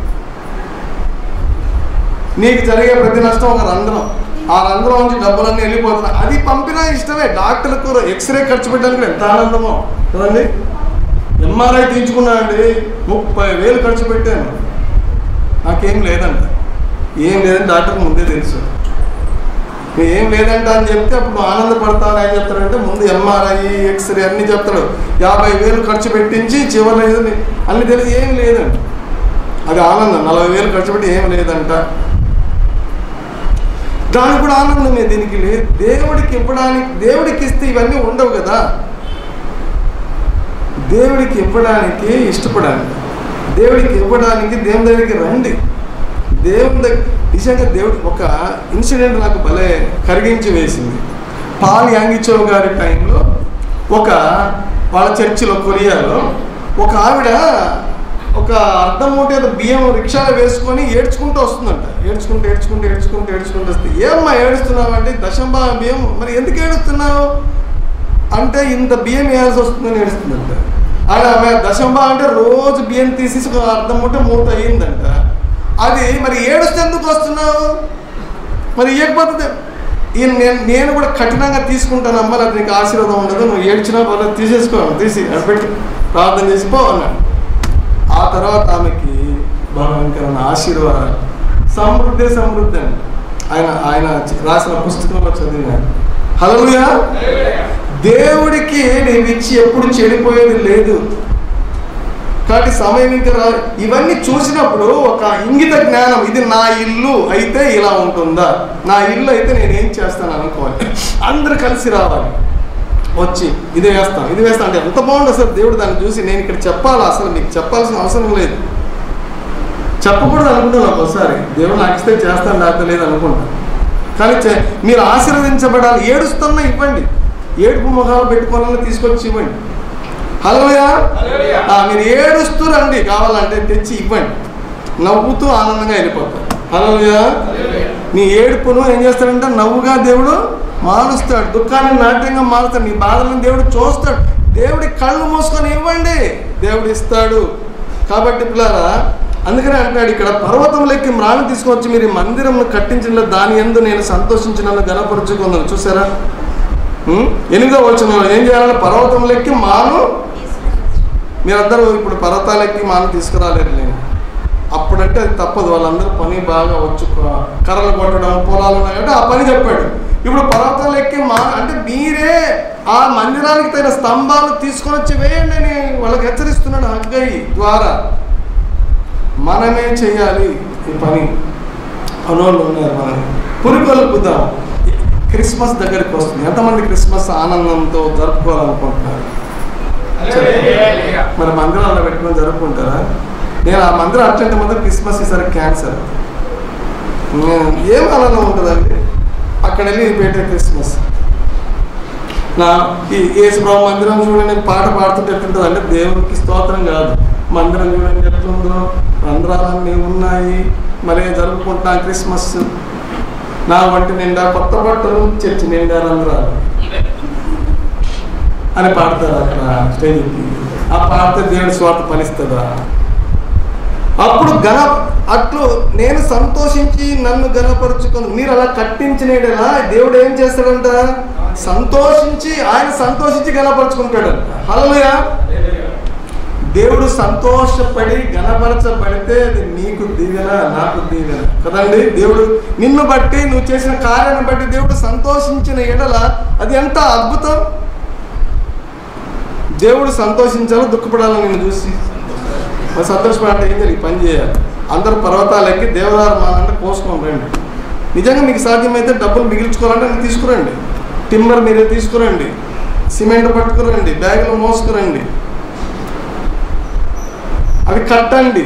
S1: నీకు జరిగే ప్రతి నష్టం ఒక రంధ్రం ఆ రంధ్రం నుంచి డబ్బులన్నీ వెళ్ళిపోతున్నాయి అది పంపినా ఇష్టమే డాక్టర్లకు ఎక్స్రే ఖర్చు పెట్టడానికి కూడా ఎంత ఆనందమో కదండి ఎంఆర్ఐ తీయించుకున్నా అండి ముప్పై వేలు ఖర్చు పెట్టాను నాకేం లేదంట ఏం లేదని డాక్టర్కి ముందే తెలుసు నువ్వు ఏం లేదంట అని చెప్తే అప్పుడు ఆనందపడతాను ఏం చెప్తాడంటే ముందు ఎంఆర్ఐ ఎక్స్రే అన్ని చెప్తాడు యాభై వేలు ఖర్చు పెట్టించి చివరిలో ఏదో నీ- అన్ని తెలిసి ఏం లేదంట అది ఆనందం నలభై వేలు ఖర్చు పెట్టి ఏం లేదంట దానికి కూడా ఆనందమే దీనికి లేదు దేవుడికి ఇవ్వడానికి దేవుడికి ఇస్తే ఇవన్నీ ఉండవు కదా దేవుడికి ఇవ్వడానికి ఇష్టపడాలి దేవుడికి ఇవ్వడానికి దేవుని దగ్గరికి రండి దేవుని దగ్గర నిజంగా దేవుడు ఒక ఇన్సిడెంట్ నాకు భలే కరిగించి వేసింది పాల్ యాంగిచో గారి టైంలో ఒక వాళ్ళ చర్చిలో కొరియాలో ఒక ఆవిడ ఒక అర్ధం మూట ఏదో బియ్యం రిక్షాలో వేసుకొని ఏడ్చుకుంటూ వస్తుందంట ఏడ్చుకుంటూ ఏడ్చుకుంటూ ఏడ్చుకుంటూ ఏడ్చుకుంటూ వస్తే ఏమ్మా ఏడుస్తున్నావు అంటే దశంబా బియ్యం మరి ఎందుకు ఏడుస్తున్నావు అంటే ఇంత బియ్యం వేయాల్సి వస్తుందని ఏడుస్తుందంట ఆడ ఆమె దశంబా అంటే రోజు బియ్యం తీసేసి ఒక అర్ధం మూట మూట అయ్యిందంట అది మరి ఏడుస్తే ఎందుకు వస్తున్నావు మరి ఇవ్వకపోతే ఈయన నేను నేను కూడా కఠినంగా తీసుకుంటానమ్మా అది నీకు ఆశీర్వాదం ఉండదు నువ్వు ఏడ్చినా పర్లేదు తీసేసుకో తీసి అడపెట్టి ప్రార్థన చేసి పో అన్నాడు ఆ తర్వాత ఆమెకి భయంకరమైన ఆశీర్వాదం సమృద్ధి సమృద్ధి అని ఆయన ఆయన రాసిన పుస్తకంలో చదివినాడు హలోయా దేవుడికి నీవు ఇచ్చి ఎప్పుడు చెడిపోయేది లేదు కాబట్టి సమయం ఇంకా రా ఇవన్నీ చూసినప్పుడు ఒక ఇంగిత జ్ఞానం ఇది నా ఇల్లు అయితే ఇలా ఉంటుందా నా ఇల్లు అయితే నేను ఏం చేస్తాను అనుకోవాలి అందరు కలిసి రావాలి వచ్చి ఇది వేస్తాం ఇది వేస్తాం అంటే ఎంత బాగుంది అసలు దేవుడు దాన్ని చూసి నేను ఇక్కడ చెప్పాలా అసలు మీకు చెప్పాల్సిన అవసరం లేదు చెప్పకూడదు అనుకుంటున్నాను ఒకసారి దేవుడు నాకు ఇస్తే చేస్తాను లేకపోతే లేదు అనుకుంటాను కానీ చే- మీరు ఆశీర్వదించబడాలి ఏడుస్తున్నా ఇవ్వండి ఏడుపు ముఖాలు పెట్టుకోవాలని తీసుకొచ్చి ఇవ్వండి హలోయా మీరు ఏడుస్తూ రండి కావాలంటే తెచ్చి ఇవ్వండి నవ్వుతూ ఆనందంగా వెళ్ళిపోతారు హలోయా నీ ఏడుపును ఏం చేస్తాడంటే నవ్వుగా దేవుడు మారుస్తాడు దుఃఖాన్ని నాట్యంగా మారుస్తాడు నీ బాధలను దేవుడు చూస్తాడు దేవుడి కళ్ళు మూసుకొని ఇవ్వండి దేవుడు ఇస్తాడు కాబట్టి పిల్లరా అందుకనే అంటాడు ఇక్కడ పర్వతంలోకి మ్రాణి తీసుకొచ్చి మీరు ఈ మందిరం కట్టించిన దాని ఎందు నేను సంతోషించి నన్ను గణపరుచుకున్నాను చూసారా ఉం? ఎనిమిదో వచ్చిన ఏం చేయాలంటే పర్వతంలోకి మాను మీరందరూ ఇప్పుడు పర్వతాలెక్కి మాను తీసుకురాలేరు నేను అప్పుడంటే అది తప్పదు వాళ్ళందరూ పని బాగా వచ్చు క- కర్రలు కొట్టడం పొలాలు ఉన్నాయి అంటే ఆ పని చెప్పాడు ఇప్పుడు పర్వతాలు ఎక్కి మా అంటే మీరే ఆ మందిరానికి తగిన స్తంభాలు తీసుకొని వచ్చి వేయండి అని వాళ్ళకి హెచ్చరిస్తున్నాడు హగ్గయి ద్వారా మనమే చేయాలి ఈ పని అనోళ్ళు ఉన్నారు మనం పురికొల్పుదాం క్రిస్మస్ దగ్గరికి వస్తుంది ఎంతమంది క్రిస్మస్ ఆనందంతో జరుపుకోవాలనుకుంటున్నారు మరి మందిరాల్లో పెట్టుకొని జరుపుకుంటారా నేను ఆ మందిరం అట్లాంటి మందిరం క్రిస్మస్ ఈసారి క్యాన్సర్ ఏం ఆనందం ఉంటుందండి అక్కడ వెళ్ళి పెట్టే క్రిస్మస్ నా ఈ యేసుప్రభు మందిరం చూడండి పాట పాడుతుంటే ఎట్లుంటుంది అంటే దేవునికి స్తోత్రం కాదు మందిరం చూడండి ఎట్లుందో రంధ్రాలన్నీ ఉన్నాయి మరే జరుపుకుంటున్నా క్రిస్మస్ నా వంటి నిండా కొత్త బట్టలు చర్చి నిండా రంధ్రాలు అని పాడతారు అక్కడ స్టేజ్కి ఆ పాడితే దేవుడి స్వార్థ ఫలిస్తుందా అప్పుడు గణ అట్లు నేను సంతోషించి నన్ను గణపరుచుకొని మీరు అలా కట్టించినలా దేవుడు ఏం చేస్తాడంట సంతోషించి ఆయన సంతోషించి గణపరుచుకుంటాడంట హల్లెలూయా దేవుడు సంతోషపడి గణపరచబడితే అది నీకు దీవెన నాకు దీవెన కదండి దేవుడు నిన్ను బట్టి నువ్వు చేసిన కార్యాన్ని బట్టి దేవుడు సంతోషించిన ఎడల అది ఎంత అద్భుతం దేవుడు సంతోషించాలో దుఃఖపడాలో నిన్ను చూసి మరి సంతోషపడాలంటే ఏం చేయాలి ఈ పని చేయాలి అందరూ పర్వతాలు ఎక్కి దేవదారు మానంటే కోసుకొని రండి నిజంగా మీకు సాధ్యమైతే డబ్బులు మిగిల్చుకోవాలంటే మీరు తీసుకురండి టిమ్మర్ మీరే తీసుకురండి సిమెంట్ పట్టుకురండి బ్యాగులు మోసుకురండి అవి కట్టండి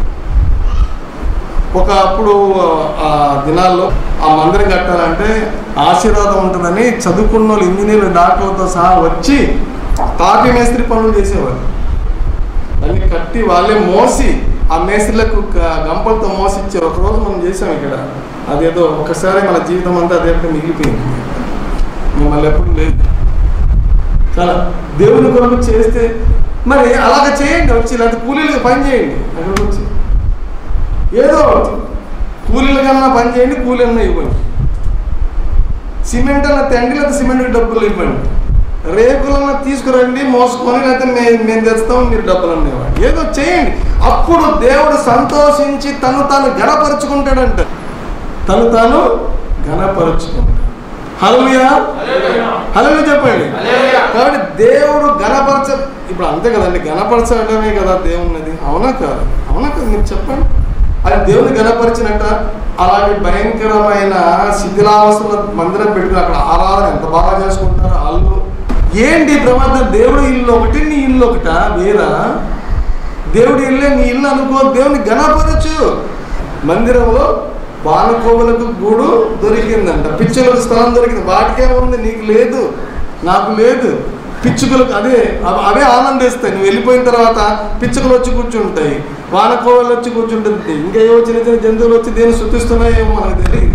S1: ఒక అప్పుడు ఆ దినాల్లో ఆ మందిరం కట్టాలంటే ఆశీర్వాదం ఉంటుందని చదువుకున్న వాళ్ళు ఇంజనీర్లు డాక్టర్లతో సహా వచ్చి తాపి మేస్త్రి పనులు చేసేవారు దాన్ని కట్టి వాళ్ళే మోసి ఆ మేస్త్రులకు గ- గంపలతో మోసిచ్చే ఒక రోజు మనం చేసాం ఇక్కడ అదేదో ఒకసారి మన జీవితం అంతా అదే మిగిలిపోయింది మళ్ళీ ఎప్పుడు లేదు చాలా దేవుని కొరకు చేస్తే మరి అలాగ చేయండి వచ్చి లేకపోతే కూలీలకు పని చేయండి అక్కడికి వచ్చి ఏదో ఒకటి కూలీల కన్నా పని చేయండి కూలీ అన్నా ఇవ్వండి సిమెంట్ అన్న తెండి లేదా సిమెంట్ డబ్బులు ఇవ్వండి రేకులన్నా తీసుకురండి మోసుకొని లేకపోతే మేము మేము తెస్తాం మీరు డబ్బులు అనేవాడు ఏదో చేయండి అప్పుడు దేవుడు సంతోషించి తను తాను గణపరుచుకుంటాడంట తను తాను గణపరుచుకుంటాడు హలుయా హలో చెప్పండి కాబట్టి దేవుడు గణపరచ ఇప్పుడు అంతే కదండి గణపరచడమే కదా దేవున్నది అవునా కాదు అవునా కాదు మీరు చెప్పండి అది దేవుని గణపరిచినట్ట అలాంటి భయంకరమైన శిథిలావస్థల మందిరం పెట్టుకుని అక్కడ ఆరాధన ఎంత బాగా చేసుకుంటారో వాళ్ళు ఏంటి ప్రమాదం దేవుడు ఇల్లు ఒకటి నీ ఇల్లు ఒకట వేరా దేవుడి ఇల్లే నీ ఇల్లు అనుకో దేవుని గణపరచు మందిరంలో బాలకోవులకు గూడు దొరికిందంట పిచ్చులకు స్థలం దొరికింది వాటికే ఉంది నీకు లేదు నాకు లేదు పిచ్చుకలకు అదే అవ- అవే ఆనందిస్తాయి నువ్వు వెళ్ళిపోయిన తర్వాత పిచ్చుకలు వచ్చి కూర్చుంటాయి వానకోవలు వచ్చి కూర్చుంటుంది ఇంకా ఏవో చిన్న చిన్న జంతువులు వచ్చి దేని శుద్ధిస్తున్నాయేమో మనకు తెలియదు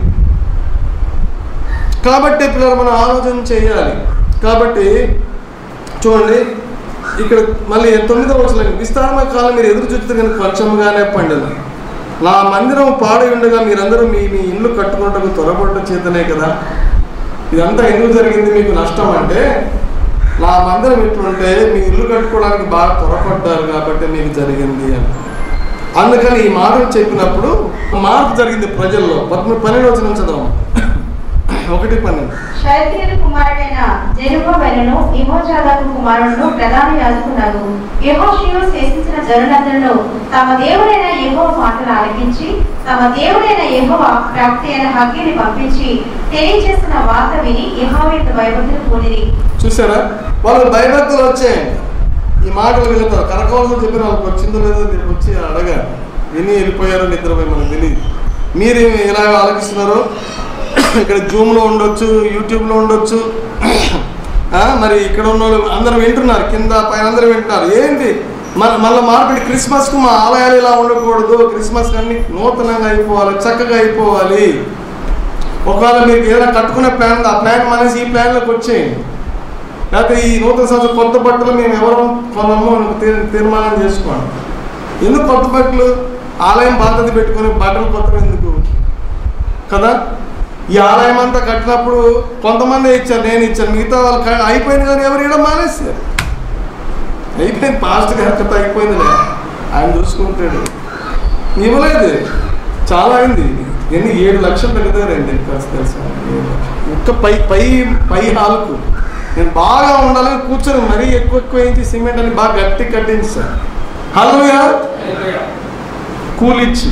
S1: కాబట్టి పిల్లలు మనం ఆలోచన చేయాలి కాబట్టి చూడండి ఇక్కడ మళ్ళీ తొమ్మిదో వచ్చిన విస్తారమైన కాలం మీరు ఎదురు చూస్తే కనుక కొంచెంగానే పండుగ నా మందిరం పాడై ఉండగా మీరందరూ మీ మీ ఇల్లు కట్టుకుంటకు త్వరపడటం చేతనే కదా ఇదంతా ఎందుకు జరిగింది మీకు నష్టం అంటే నా మందిరం ఎట్లుంటే మీ ఇల్లు కట్టుకోవడానికి బాగా త్వరపడ్డారు కాబట్టి మీకు జరిగింది అని అందుకని ఈ మాటలు చెప్పినప్పుడు మార్పు జరిగింది ప్రజల్లో పద్మ పన్నెండు వచ్చిన చదవం ఒకటి పన్నెండు
S3: షయతీయుడు కుమారుడైన జెరుబాబెలును ఇహోజాదాకు కుమారుడును ప్రధాన యాజకున్నారు యెహోషువు శేషించిన జనులందరిలో తమ దేవుడైన యెహో మాటలు ఆలకించి తమ దేవుడైన యెహోవ ప్రాప్తి అయిన హగ్గిని పంపించి తెలియజేసిన వార్త విని యెహోవేత భయభక్తులు కూడిరి
S1: చూసారా వాళ్ళు భయభక్తులు వచ్చాయండి ఈ మాటలు వింటారు కరకోసం చెప్పిన వాళ్ళకి వచ్చిందో లేదో దీనికి వచ్చి అడగా విని వెళ్ళిపోయారో నిద్రపోయి మనకు తెలియదు మీరు ఎలా ఆలోచిస్తున్నారో ఇక్కడ జూమ్లో ఉండొచ్చు యూట్యూబ్లో ఉండొచ్చు ఆ, మరి ఇక్కడ ఉన్న వాళ్ళు అందరూ వింటున్నారు కింద పైన అందరూ వింటున్నారు ఏంటి మన మళ్ళీ మార్పిడి క్రిస్మస్కు మా ఆలయాలు ఇలా ఉండకూడదు క్రిస్మస్ అన్ని నూతనంగా అయిపోవాలి చక్కగా అయిపోవాలి ఒకవేళ మీకు ఏదైనా కట్టుకునే ప్లాన్ ఉంది, ఆ ప్లాన్ మానేసి ఈ ప్లాన్లోకి వచ్చేయండి లేకపోతే ఈ నూతన సంవత్సరం కొత్త బట్టలు మేము ఎవరు కొనము అని తీర్- తీర్మానం చేసుకోండి ఎందుకు కొత్త బట్టలు ఆలయం బాధ్యత పెట్టుకొని బట్టలు కొత్తగా ఎందుకు కదా ఈ ఆలయం అంతా కట్టినప్పుడు కొంతమంది ఇచ్చారు నేను ఇచ్చాను మిగతా వాళ్ళు క- అయిపోయింది కానీ ఎవరు ఇవ్వడం మానేస్తారు అయిపోయింది పాస్ట్ కరెక్ట్ అయిపోయిందిలే ఆయన చూసుకుంటాడు ఇవ్వలేదు చాలా అయింది ఎన్ని ఏడు లక్షలు తగ్గుతారండి ఖర్చు తెలుసా ఏడు లక్షలు. ఒక్క పై పై పై హాల్కు నేను బాగా ఉండాలని కూర్చొని మరీ ఎక్కువ ఎక్కువ ఏంటి సిమెంట్ అని బాగా గట్టి కట్టించాను హలోయా కూలిచ్చి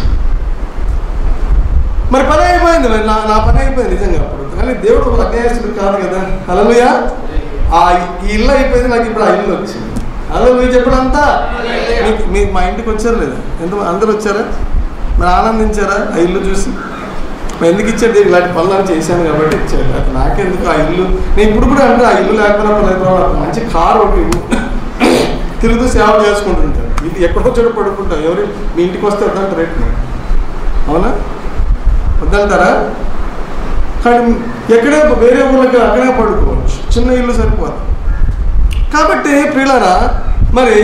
S1: మరి పని అయిపోయింది మరి నా నా పని అయిపోయింది నిజంగా అప్పుడు కానీ దేవుడు ఒక అన్యాయస్తుడు కాదు కదా హలోయా ఆ ఈ ఇల్లు అయిపోయింది నాకు ఇప్పుడు ఆ ఇల్లు వచ్చింది హలో మీరు చెప్పడంతా మీకు- మీకు మా ఇంటికి వచ్చారు లేదా ఎంత అందరు వచ్చారా మరి ఆనందించారా ఆ ఇల్లు చూసి మరి ఎందుకు ఇచ్చాడు దేవుడు? ఇలాంటి పనులు అని చేశాను కాబట్టి ఇచ్చాడు అది నాకెందుకు ఆ ఇల్లు నేను ఇప్పుడు కూడా అంటే ఆ ఇల్లు లేకపోయినా పర్లేదు ప్రభు, నాకు మంచి కారు ఒకటి ఇవ్వు. తిరుగుతూ సేవ చేసుకుంటుంటాను ఇది ఎక్కడో చోట పడుకుంటాం ఎవరు మీ ఇంటికి వస్తే వద్దంటారు రేపు మరి. అవునా వద్దంటారా కానీ ఎక్కడే వేరే ఊళ్ళకి అక్కడే పడుకోవచ్చు చిన్న ఇల్లు సరిపోదు కాబట్టి ప్రియులరా మరి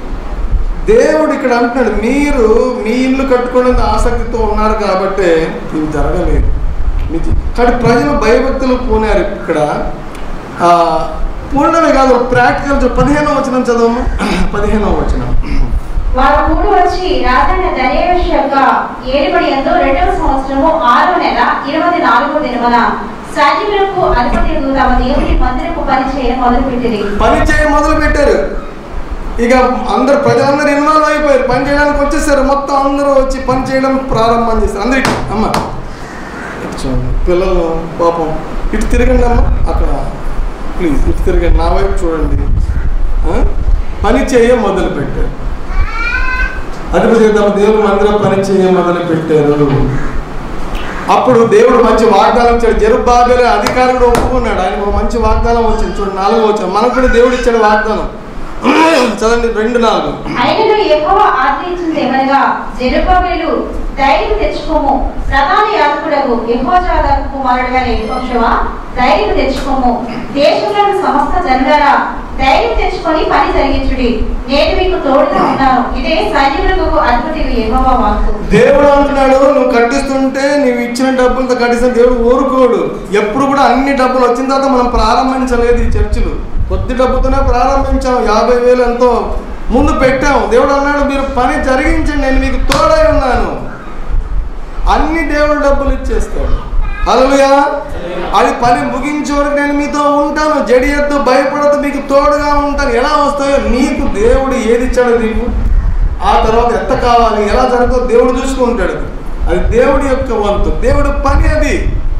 S1: దేవుడు ఇక్కడ అంటున్నాడు మీరు మీ ఇల్లు కట్టుకునేందుకు ఆసక్తితో ఉన్నారు కాబట్టి ఇవి జరగలేదు మీ జీ- కాబట్టి ప్రజలు భయభక్తులు పూనారు ఇక్కడ ఆ, పూర్ణమే కాదు ప్రాక్టికల్ పదిహేనవ వచనం చదవము పదిహేనవ వచనం
S3: వారు కూడి వచ్చి రాజైన దర్యావేషు యొక్క ఏలుబడి యందు రెండవ సంవత్సరము ఆరో నెల ఇరవై నాలుగో దినమున సైనికులకు అధిపతి తమ దేవుని మందిరపు పని చేయ మొదలుపెట్టింది
S1: పని చేయ మొదలు పెట్టారు ఇక అందరు ప్రజలందరూ ఇన్వాల్వ్ అయిపోయారు పని చేయడానికి వచ్చేసారు మొత్తం అందరూ వచ్చి పని చేయడం ప్రారంభం చేస్తారు అందరికి అమ్మ ఇటు చూడండి పిల్లలు పాపం ఇటు తిరగండి అమ్మ అక్కడ ప్లీజ్ ఇటు తిరగండి నా వైపు చూడండి ఆ? పని చేయ మొదలు పెట్టారు అధిపతి తమ దేవుని మందిరం పని చేయ మొదలు పెట్టారు అప్పుడు దేవుడు మంచి వాగ్దానం ఇచ్చాడు జరుబాబేలే అధికారుడు ఒప్పుకున్నాడు ఆయన ఒక మంచి వాగ్దానం వచ్చింది చూడండి నాలుగో వచ్చిన మనకు కూడా దేవుడు ఇచ్చాడు వాగ్దానం చదండి రెండు నాలుగు
S3: అయినను ఎక్కువ ఆశ్రయించింది ఏమనగా జెరుబాబేలు ధైర్యం తెచ్చుకోము ప్రధాన యాజకుడకు యెహోజాదాకు కుమారుడుగా యెహోషువ ధైర్యం తెచ్చుకోము దేశంలోని సమస్త జనులారా ధైర్యం తెచ్చుకొని పని జరిగించుడి నేను మీకు తోడుగా ఉన్నాను ఇదే సైనికులకు అధిపతి యెహోవా వాక్కు
S1: దేవుడు అంటున్నాడు నువ్వు కట్టిస్తుంటే నువ్వు ఇచ్చిన డబ్బులతో కట్టిస్తే దేవుడు ఊరుకోడు ఎప్పుడు కూడా అన్ని డబ్బులు వచ్చిన తర్వాత మనం ప్రారంభించలేదు ఈ చర్చిలు కొద్ది డబ్బుతోనే ప్రారంభించాం యాభై వేలు ఎంతో ముందు పెట్టాం దేవుడు అన్నాడు మీరు పని జరిగించండి నేను మీకు తోడై ఉన్నాను అన్ని దేవుడు డబ్బులు ఇచ్చేస్తాడు హల్లెలూయా అది పని ముగించే వరకు నేను మీతో ఉంటాను జడియద్దు భయపడద్దు మీకు తోడుగా ఉంటాను ఎలా వస్తాయో నీకు దేవుడు ఏది ఇచ్చాడో నీకు ఆ తర్వాత ఎంత కావాలి ఎలా జరుగుతుందో దేవుడు చూసుకుంటాడు అది దేవుడి యొక్క వంతు దేవుడు పని అది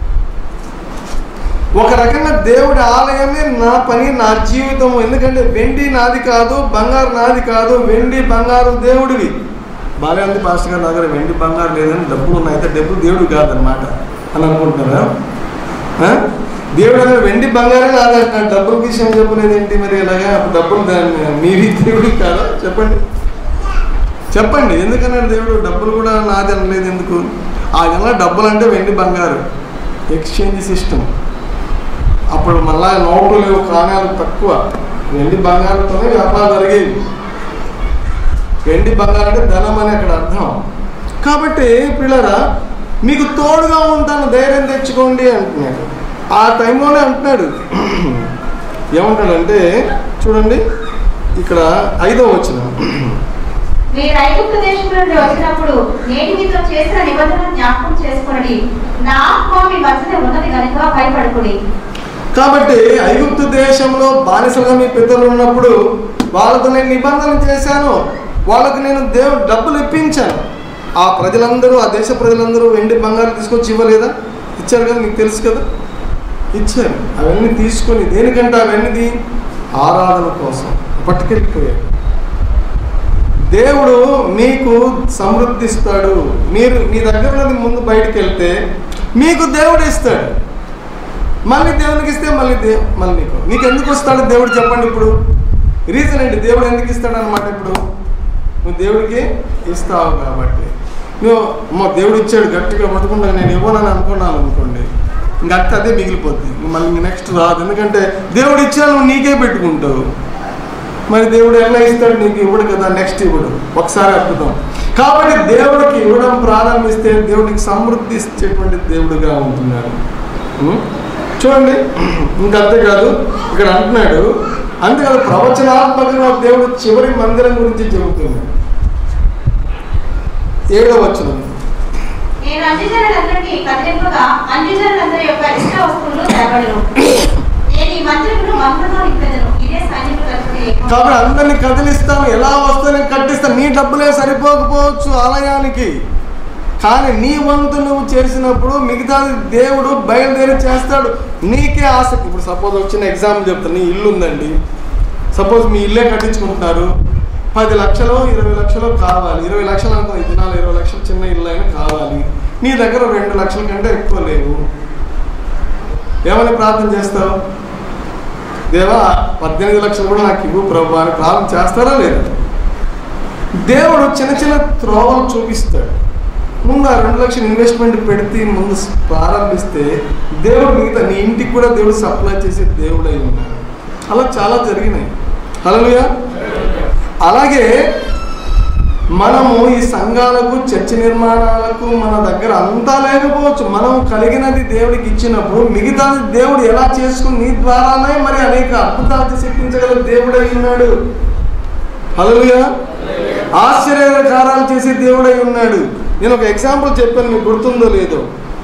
S1: ఒక రకంగా దేవుడి ఆలయమే నా పని నా జీవితం ఎందుకంటే వెండి నాది కాదు బంగారు నాది కాదు వెండి బంగారు దేవుడివి బాగా ఉంది పాస్టర్ గారు నా దగ్గర వెండి బంగారు లేదని డబ్బులు ఉన్నాయి అయితే డబ్బులు దేవుడు కాదనమాట అని అనుకుంటున్నారా ఆ? దేవుడు అన్నాడు వెండి బంగారే నాది అంటున్నాడు డబ్బుల విషయం చెప్పలేదు ఏంటి మరి ఇలాగా అప్పుడు డబ్బులు దాన్ని మీది దేవుడు కాదా చెప్పండి చెప్పండి ఎందుకన్నాడు దేవుడు డబ్బులు కూడా నాది అనలేదు ఎందుకు ఆ విధంగా డబ్బులు అంటే వెండి బంగారు ఎక్స్చేంజ్ సిస్టమ్ అప్పుడు మళ్ళా నోట్లు లేవు కాణాలు తక్కువ వెండి బంగారంతోనే వ్యాపారం జరిగేవి వెండి బంగారం అంటే ధనం అని అక్కడ అర్థం కాబట్టి పిల్లరా మీకు తోడుగా ఉంటాను ధైర్యం తెచ్చుకోండి అంటున్నాడు ఆ టైంలోనే అంటున్నాడు ఏమంటాడంటే చూడండి ఇక్కడ ఐదో వచ్చిన
S3: మీరు ఐగుప్తు దేశం నుండి వచ్చినప్పుడు నేను మీతో చేసిన నిబంధన జ్ఞాపకం చేసుకుని నా ఆత్మ మీ మధ్యన ఉన్నది కనుక భయపడుకుడి
S1: కాబట్టి ఐగుప్తు దేశంలో బానిసలుగా మీ పితరులు ఉన్నప్పుడు వాళ్ళతో నేను నిబంధన చేశాను వాళ్ళకు నేను దేవుడు డబ్బులు ఇప్పించాను ఆ ప్రజలందరూ ఆ దేశ ప్రజలందరూ వెండి బంగారం తీసుకొచ్చి ఇవ్వలేదా ఇచ్చారు కదా మీకు తెలుసు కదా ఇచ్చారు అవన్నీ తీసుకొని దేనికంటే అవన్నీ ఆరాధన కోసం పట్టుకెళ్ళిపోయారు దేవుడు మీకు సమృద్ధిస్తాడు మీరు మీ దగ్గర ఉన్నది ముందు బయటికి వెళ్తే మీకు దేవుడు ఇస్తాడు మళ్ళీ దేవునికి ఇస్తే మళ్ళీ దే మళ్ళీ నీకు నీకు ఎందుకు వస్తాడు దేవుడు చెప్పండి ఇప్పుడు రీజన్ ఏంటి దేవుడు ఎందుకు ఇస్తాడు అనమాట ఇప్పుడు నువ్వు దేవుడికి ఇస్తావు కాబట్టి నువ్వు అమ్మ దేవుడు ఇచ్చాడు గట్టిగా పట్టుకుంటా నేను ఇవ్వనని అనుకున్నాను అనుకోండి ఇంక అట్ట అదే మిగిలిపోద్ది ఇంక మళ్ళీ నెక్స్ట్ రాదు ఎందుకంటే దేవుడు ఇచ్చినా నువ్వు నీకే పెట్టుకుంటావు మరి దేవుడు ఎలా ఇస్తాడు నీకు ఇవ్వడు కదా నెక్స్ట్ ఇవ్వడు ఒకసారి అద్భుతం కాబట్టి దేవుడికి ఇవ్వడం ప్రారంభిస్తే దేవుడికి సమృద్ధి ఇచ్చేటువంటి దేవుడిగా ఉంటున్నాడు ఉం? చూడండి ఇంకంతేకాదు ఇక్కడ అంటున్నాడు అంతేకాదు ప్రవచనాత్మకంగా దేవుడు చివరి మందిరం గురించి చెబుతున్నాడు ఏడో వచ్చిన
S3: నేను అన్యజనులందరికీ కదిలింపగా అన్యజనులందరి యొక్క ఇష్ట వస్తువులు తెరవడును నేను ఈ మందిరమును మంత్రతో నింపెదను ఇదే సైనికుల తరపున యెహోవా.
S1: కాబట్టి అందరిని కదిలిస్తాను ఎలా వస్తానని కట్టిస్తాను నీ డబ్బులే సరిపోకపోవచ్చు ఆలయానికి కానీ నీ వంతు నువ్వు చేసినప్పుడు మిగతాది దేవుడు బయలుదేరి చేస్తాడు నీకే ఆసక్తి ఇప్పుడు సపోజ్ వచ్చిన ఎగ్జాంపుల్ చెప్తాను నీ ఇల్లు ఉందండి సపోజ్ మీ ఇల్లే కట్టించుకుంటున్నారు పది లక్షలు ఇరవై లక్షలు కావాలి ఇరవై లక్షలు అనుకో ఈ దినాలు ఇరవై లక్షలు చిన్న ఇల్లు అయినా కావాలి నీ దగ్గర రెండు లక్షల కంటే ఎక్కువ లేవు ఏమని ప్రార్థన చేస్తావు దేవా పద్దెనిమిది లక్షలు కూడా నాకు ఇవ్వు ప్రభు అని ప్రార్థన చేస్తారా లేదా దేవుడు చిన్న చిన్న త్రోవలు చూపిస్తాడు ముందు ఆ రెండు లక్షలు ఇన్వెస్ట్మెంట్ పెడితే ముందు ప్రారంభిస్తే దేవుడు మిగతా నీ ఇంటికి కూడా దేవుడు సప్లై చేసే దేవుడు అయి ఉన్నాడు అలా చాలా జరిగినాయి హలోయా అలాగే మనము ఈ సంఘాలకు చర్చ నిర్మాణాలకు మన దగ్గర అంతా లేకపోవచ్చు మనం కలిగినది దేవుడికి ఇచ్చినప్పుడు మిగతాది దేవుడు ఎలా చేసుకుని నీ ద్వారానే మరి అనేక అద్భుతాలు శిక్షించగల దేవుడై ఉన్నాడు హలోయా ఆశ్చర్యకారాలు చేసే దేవుడై ఉన్నాడు నేను ఒక ఎగ్జాంపుల్ చెప్పాను మీకు గుర్తుందో లేదో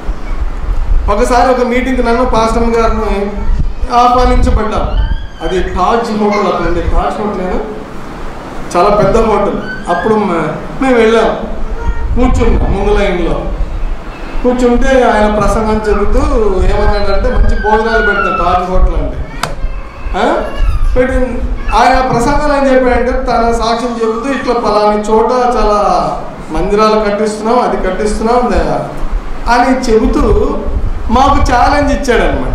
S1: ఒకసారి ఒక మీటింగ్కి నన్ను పాస్టమ్ గారిని ఆహ్వానించబడ్డా అది తాజ్ హోటల్ అక్కడ ఉంది తాజ్ హోటల్ చాలా పెద్ద హోటల్ అప్పుడు మ- మేము వెళ్ళాం కూర్చున్నాం ముందు లైన్లో కూర్చుంటే ఆయన ప్రసంగం చెబుతూ ఏమన్నాడంటే మంచి భోజనాలు పెడతాడు తాజ్ హోటల్ అంటే ఆ? పెట్టి ఆయన ప్రసంగం ఏం చెప్పాడంటే తన సాక్ష్యం చెబుతూ ఇట్లా పలాని చోట చాలా మందిరాలు కట్టిస్తున్నాం అది కట్టిస్తున్నాం ద- అని చెబుతూ మాకు ఛాలెంజ్ ఇచ్చాడనమాట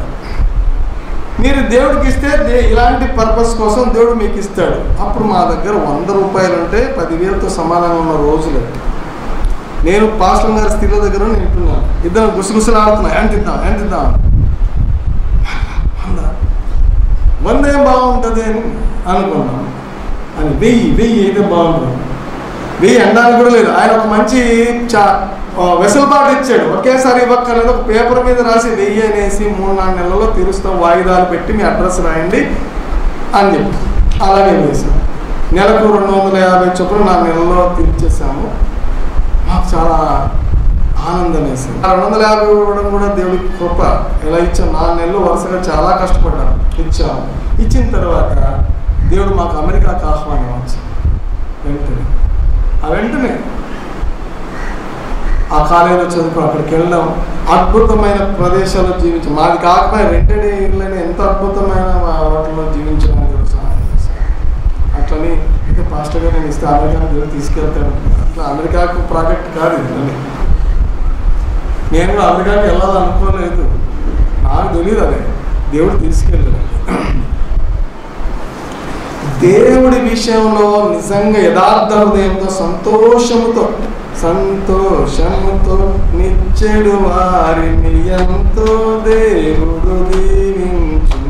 S1: మీరు దేవుడికి ఇస్తే దే- ఇలాంటి పర్పస్ కోసం దేవుడు మీకు ఇస్తాడు అప్పుడు మా దగ్గర వంద రూపాయలు ఉంటే పదివేలతో సమానంగా ఉన్న రోజులు నేను పాస్టర్ గారి స్థితిలో దగ్గర నింటున్నాను ఇద్దరు గుసగుసలు ఆడుతున్నా ఎంత ఇద్దాం ఎంత ఇద్దాం వంద వంద ఏం బాగుంటుంది అని అనుకున్నాం అని వెయ్యి వెయ్యి అయితే బాగుంటుంది వెయ్యి అనడానికి కూడా లేదు ఆయన ఒక మంచి చా ఆ, వెసులుబాటు ఇచ్చాడు ఒకేసారి ఇవ్వక్కర్లేదు ఒక పేపర్ మీద రాసి వెయ్యి అనేసి మూడు నాలుగు నెలల్లో తీరుస్తాం వాయిదాలు పెట్టి మీ అడ్రస్ రాయండి అని చెప్పి అలాగే వేసాం నెలకు రెండు వందల యాభై చొప్పున నా నెలలో తీర్చేసాము మాకు చాలా ఆనందం వేసింది ఆ రెండు వందల యాభై ఇవ్వడం కూడా దేవుడికి కృప ఎలా ఇచ్చాం నాలుగు నెలలు వరుసగా చాలా కష్టపడ్డాం ఇచ్చాము ఇచ్చిన తర్వాత దేవుడు మాకు అమెరికాకు ఆహ్వానం వచ్చింది వెంటనే ఆ వెంటనే ఆ కాలేజీలో చదువుకో అక్కడికి వెళ్ళాం అద్భుతమైన ప్రదేశాల్లో జీవించాం మాది కాకపోయినా రెంటెడ్ ఇళ్ళని ఎంత అద్భుతమైన వా- వాటిలో జీవించామని దేవుడు సహాయం చేశాడు. అట్లని అయితే పాస్టర్ గారు నేను ఇస్తే అమెరికా దేవుడు తీసుకెళ్తాడు అట్లా అమెరికాకు ప్రాజెక్ట్ కాదు ఇది మళ్ళీ నేను కూడా అమెరికాకి వెళ్ళాలనుకోలేదు నాకు తెలియదు అదే దేవుడు తీసుకెళ్ళాడు దేవుడి విషయంలో నిజంగా యథార్థ హృదయంతో సంతోషముతో సంతోషముతో నిచ్చెడు వారిని ఎంతో దేవుడు దీవించు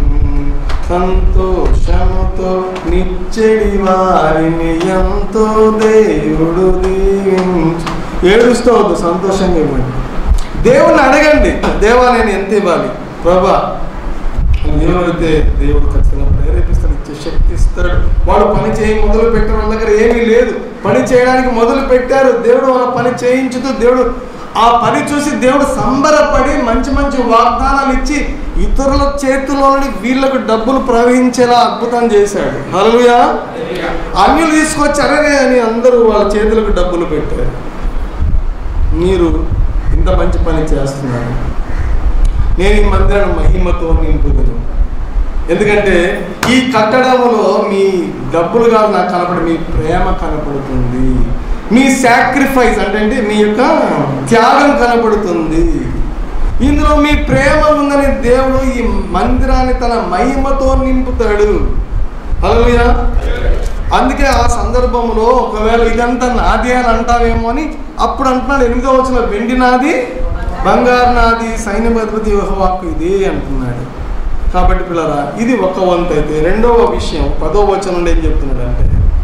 S1: సంతోషముతో నిచ్చెడి వారిని ఎంతో దేవుడు దీవించు ఏడుస్తవద్దు సంతోషంగా ఇవ్వండి దేవుని అడగండి దేవా నేను ఎంత ఇవ్వాలి ప్రభా దేవుడైతే దేవుడు ఖచ్చితంగా ప్రేరేపిస్తాడు ఇచ్చే శక్తి ఇస్తాడు వాడు పని చేయి మొదలు పెట్టిన వాళ్ళ దగ్గర ఏమీ లేదు పని చేయడానికి మొదలు పెట్టారు దేవుడు వాళ్ళ పని చేయించుతూ దేవుడు ఆ పని చూసి దేవుడు సంబరపడి మంచి మంచి వాగ్దానాలు ఇచ్చి ఇతరుల చేతిలోని వీళ్ళకు డబ్బులు ప్రవహించేలా అద్భుతం చేశాడు హల్లెలూయా అన్యులు తీసుకొచ్చి అరే అని అందరూ వాళ్ళ చేతులకు డబ్బులు పెట్టారు మీరు ఇంత మంచి పని చేస్తున్నారు నేను ఈ మందిరాన్ని మహిమతో నింపుదును ఎందుకంటే ఈ కట్టడంలో మీ డబ్బులు కాదు నాకు కనపడి మీ ప్రేమ కనపడుతుంది మీ సాక్రిఫైస్ అంటే అంటే మీ యొక్క త్యాగం కనపడుతుంది ఇందులో మీ ప్రేమ ఉందని దేవుడు ఈ మందిరాన్ని తన మహిమతో నింపుతాడు హల్లెలూయా అందుకే ఆ సందర్భంలో ఒకవేళ ఇదంతా నాది అని అంటావేమో అని అప్పుడు అంటున్నాడు ఎనిమిదో వచ్చిన వెండి నాది బంగారు నాది సైన్యపతి యెహోవాకు ఇదే అంటున్నాడు కాబట్టి పిల్లరా ఇది ఒక వంతు అయితే రెండవ విషయం పదో వచనం నుండి ఏం చెప్తున్నాడు అంటే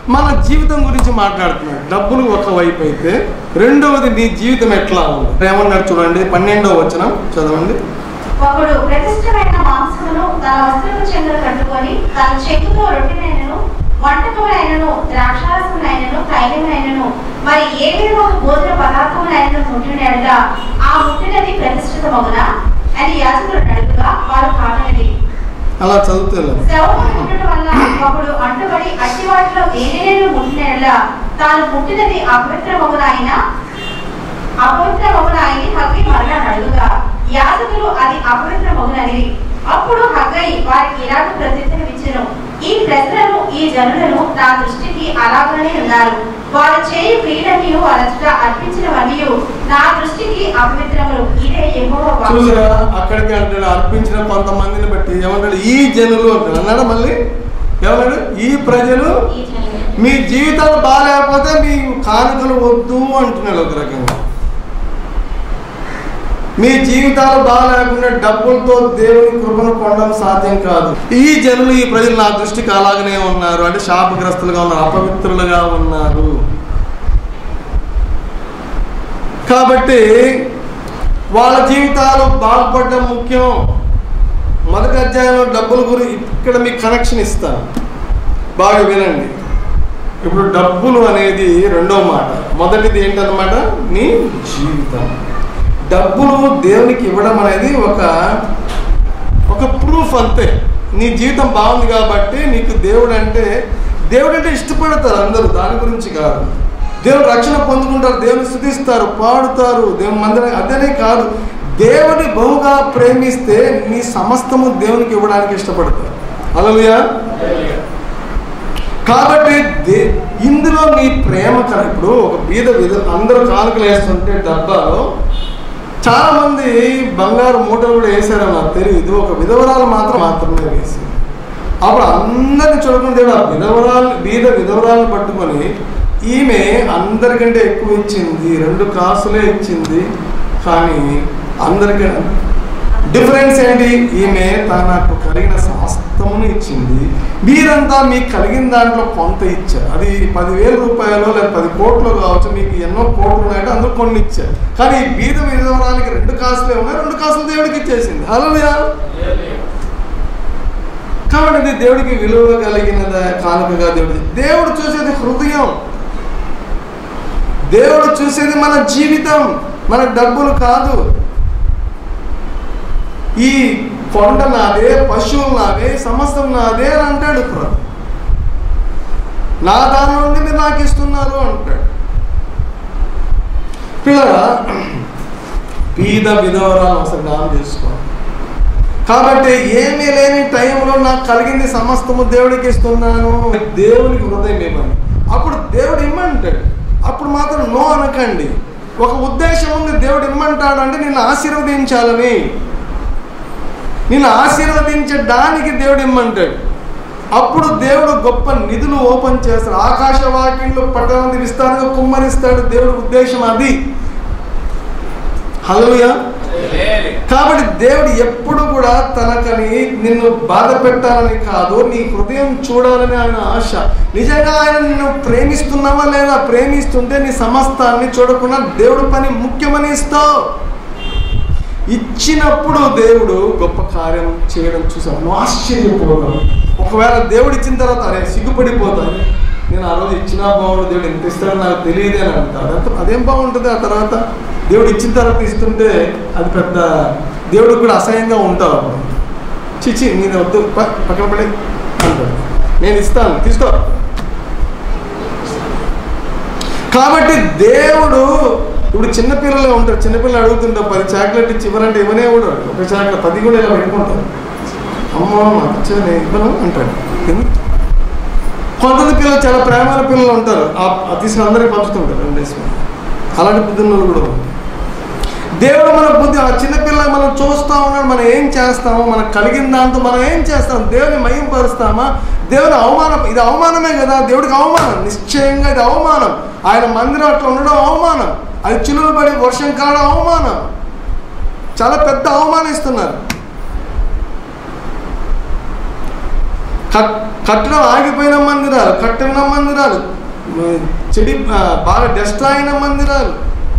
S1: మన జీవితం గురించి మాట్లాడుతున్నాడు డబ్బులు ఒక వైపు అయితే రెండవది నీ జీవితం ఎట్లా ఉంది ఏమన్నాడు చూడండి పన్నెండవ వచనం చదవండి
S3: ఒకడు ప్రతిష్టమైన మాంసమును తన వస్త్రపు చెంగులు కట్టుకొని తన చెక్కుతో రొట్టెనైనను వంటకములైనను ద్రాక్షారసములైనను తైలములైనను మరి ఏ విధమైన భోజన పదార్థములైనను ముట్టినగా ఆ ముట్టినది ప్రతిష్ఠితమగున అని యాజకుడు అడుగుగా వారు కాదనది
S1: అలా చదువుతున్నాను
S3: శవమును ముట్టడం వల్ల ఒకడు అంటుబడి అట్టి వాటిలో దేనినైనా ముట్టినట్లా తాను ముట్టినది అపవిత్రమగున అయినా అపవిత్రమగున అయిన హగ్గై మరలా అడుగుగా యాజకులు అది అపవిత్రమగునని అప్పుడు హగ్గై వారికి ఇలాగ ప్రత్యుత్తరం ఇచ్చెను ఈ ప్రజలను ఈ జనులను నా దృష్టికి అలాగనే ఉన్నారు వారు చేయి క్రీడనియు అరచుట అర్పించినవన్నీ నా దృష్టికి అపవిత్రములు ఇదే యెహోవా వాక్కు.
S1: చూసారా అక్కడికి అంటాడు అర్పించిన కొంతమందిని బట్టి ఏమంటాడు ఈ జనులు అంటాడు అన్నాడా మళ్ళీ ఏమన్నాడు ఈ ప్రజలు
S3: ఈ జనులు.
S1: మీ జీవితాలు బాగాలేకపోతే మీ కానుకలు వద్దు అంటున్నాడు ఒక రకంగా మీ జీవితాలు బాగాలేకుండా డబ్బులతో దేవుని కృపను పొందడం సాధ్యం కాదు ఈ జనులు ఈ ప్రజలు నా దృష్టికి అలాగనే ఉన్నారు అంటే శాపగ్రస్తులుగా ఉన్నారు అపవిత్రులుగా ఉన్నారు కాబట్టి వాళ్ళ జీవితాలు బాగుపడడం ముఖ్యం మొదటి అధ్యాయంలో డబ్బుల గురించి ఇక్కడ మీకు కనెక్షన్ ఇస్తాను బాగా వినండి ఇప్పుడు డబ్బులు అనేది రెండో మాట మొదటిది ఏంటన్నమాట నీ జీవితం డబ్బులు దేవునికి ఇవ్వడం అనేది ఒక ఒక ప్రూఫ్ అంతే నీ జీవితం బాగుంది కాబట్టి నీకు దేవుడు అంటే దేవుడు అంటే ఇష్టపడతారు అందరూ దాని గురించి కాదు దేవుడు రక్షణ పొందుకుంటారు దేవుని స్థుతిస్తారు పాడుతారు దేవుని మందిరం అదనే కాదు దేవుని బహుగా ప్రేమిస్తే నీ సమస్తము దేవునికి ఇవ్వడానికి ఇష్టపడతారు అలలుయా కాబట్టి దే- ఇందులో నీ ప్రేమ కల ఇప్పుడు ఒక బీద విధ అందరూ కానుకలు వేస్తుంటే డబ్బాలో చాలా మంది బంగారు మూటలు కూడా వేసారో నాకు తెలియదు ఒక విధవరాలు మాత్రం మాత్రమే వేసి అప్పుడు అందరిని చూడకుండా దేవుడు ఆ విధవరాలు బీద విధవరాలను పట్టుకొని ఈమె అందరికంటే ఎక్కువ ఇచ్చింది రెండు కాసులే ఇచ్చింది కానీ అందరికీ డిఫరెన్స్ ఏంటి ఈమె తనకు కలిగిన సమస్తమును ఇచ్చింది మీరంతా మీకు కలిగిన దాంట్లో కొంత ఇచ్చారు అది పదివేల రూపాయలు లేదా పది కోట్లు కావచ్చు మీకు ఎన్నో కోట్లు ఉన్నాయంటే అందులో కొన్ని ఇచ్చారు కానీ ఈ బీద విధవరానికి రెండు కాసులే ఉన్నాయి రెండు కాసులు దేవుడికి ఇచ్చేసింది హలో కాబట్టి ఇది దేవుడికి విలువ కలిగిన కానుకగా దేవుడి దేవుడు చూసేది హృదయం దేవుడు చూసేది మన జీవితం మన డబ్బులు కాదు ఈ కొండ నాదే పశువులు నాదే సమస్తం నాదే అని అంటాడు ప్రభు నా దాని నుండి మీరు నాకు ఇస్తున్నారు అంటాడు పిల్లల బీద విధవరాలు అసలు జ్ఞానం చేసుకోవాలి కాబట్టి ఏమీ లేని టైంలో నాకు కలిగింది సమస్తము దేవుడికి ఇస్తున్నాను దేవునికి హృదయం ఇవ్వండి అప్పుడు దేవుడు ఇమ్మంటాడు అప్పుడు మాత్రం నో అనకండి ఒక ఉద్దేశం ఉంది దేవుడు ఇమ్మంటాడు అంటే నిన్ను ఆశీర్వదించాలని నిన్ను ఆశీర్వదించడానికి దేవుడు ఇమ్మంటాడు అప్పుడు దేవుడు గొప్ప నిధులు ఓపెన్ చేస్తాడు ఆకాశ వాక్యంలో పట్టణాన్ని విస్తారంగా కుమ్మరిస్తాడు దేవుడి ఉద్దేశం అది హలోయా కాబట్టి దేవుడు ఎప్పుడు కూడా తనకని నిన్ను బాధ పెట్టాలని కాదు నీ హృదయం చూడాలని ఆయన ఆశ నిజంగా ఆయన నిన్ను ప్రేమిస్తున్నావా లేదా ప్రేమిస్తుంటే నీ సమస్తాన్ని చూడకుండా దేవుడు పని ముఖ్యమని ఇస్తావు ఇచ్చినప్పుడు దేవుడు గొప్ప కార్యం చేయడం చూసావు నువ్వు ఆశ్చర్యపోతావు ఒకవేళ దేవుడు ఇచ్చిన తర్వాత అరే సిగ్గుపడిపోతాను నేను ఆ రోజు ఇచ్చినా బాగుండు దేవుడు ఎంత ఇస్తాడో నాకు తెలియదే అని అంటాడు అంత అదేం బాగుంటుంది ఆ తర్వాత దేవుడు ఇచ్చిన తర్వాత ఇస్తుంటే అది పెద్ద దేవుడు కూడా అసహ్యంగా ఉంటావు అప్పుడు చిచి నేను వద్దు ప- పక్కన పడి అంటాడు నేను ఇస్తాను తీసుకో కాబట్టి దేవుడు ఇప్పుడు చిన్నపిల్లలే ఉంటారు చిన్నపిల్లలు అడుగుతుంటారు పది చాక్లెట్ ఇచ్చి ఇవ్వరంటే ఇవ్వనే కూడా ఒక చాక్లెట్ పది కూడా ఇలా పెట్టుకుంటారు అమ్మో నాకు ఇచ్చా నేను ఇవ్వను అంటాడు ఎందుకు? కొంతమంది పిల్లలు చాలా ప్రేమైన పిల్లలు ఉంటారు ఆ- ఆ తీసుకుని అందరికీ పంచుతుంటారు రెండు వేసుకుని అలాంటి బుద్ధులు కూడా ఉంది దేవుడు మన బుద్ధి ఆ చిన్నపిల్ల మనం చూస్తా ఉన్నాడు మనం ఏం చేస్తాము మనకు కలిగిన దాంతో మనం ఏం చేస్తాం దేవుని మయంపరుస్తామా దేవుని అవమానం ఇది అవమానమే కదా దేవుడికి అవమానం నిశ్చయంగా ఇది అవమానం ఆయన మందిరం అట్లా ఉండడం అవమానం అది చిలులు పడి వర్షం కావడం అవమానం చాలా పెద్ద అవమానిస్తున్నారు కట్ కట్టడం ఆగిపోయిన మందిరాలు కట్టిన మందిరాలు మ- చెడి ఆ, బాగా డస్ట్ అయిన మందిరాలు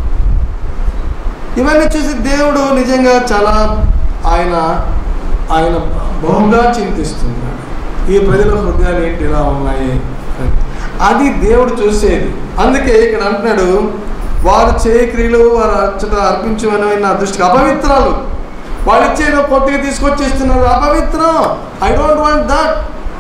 S1: ఇవన్నీ చూసి దేవుడు నిజంగా చాలా ఆయన ఆయన బహుగా చింతిస్తున్నాడు ఈ ప్రజల హృదయాలు ఏంటి ఇలా ఉన్నాయి అని. అది దేవుడు చూసేది అందుకే ఇక్కడ అంటున్నాడు వారు చేయ క్రియలు వారు అచ్చట అర్పించమని నా దృష్టికి అపవిత్రాలు వాళ్ళు ఇచ్చేదో కొద్దిగా తీసుకొచ్చి ఇస్తున్నారు అపవిత్రం ఐ డోంట్ వాంట్ దట్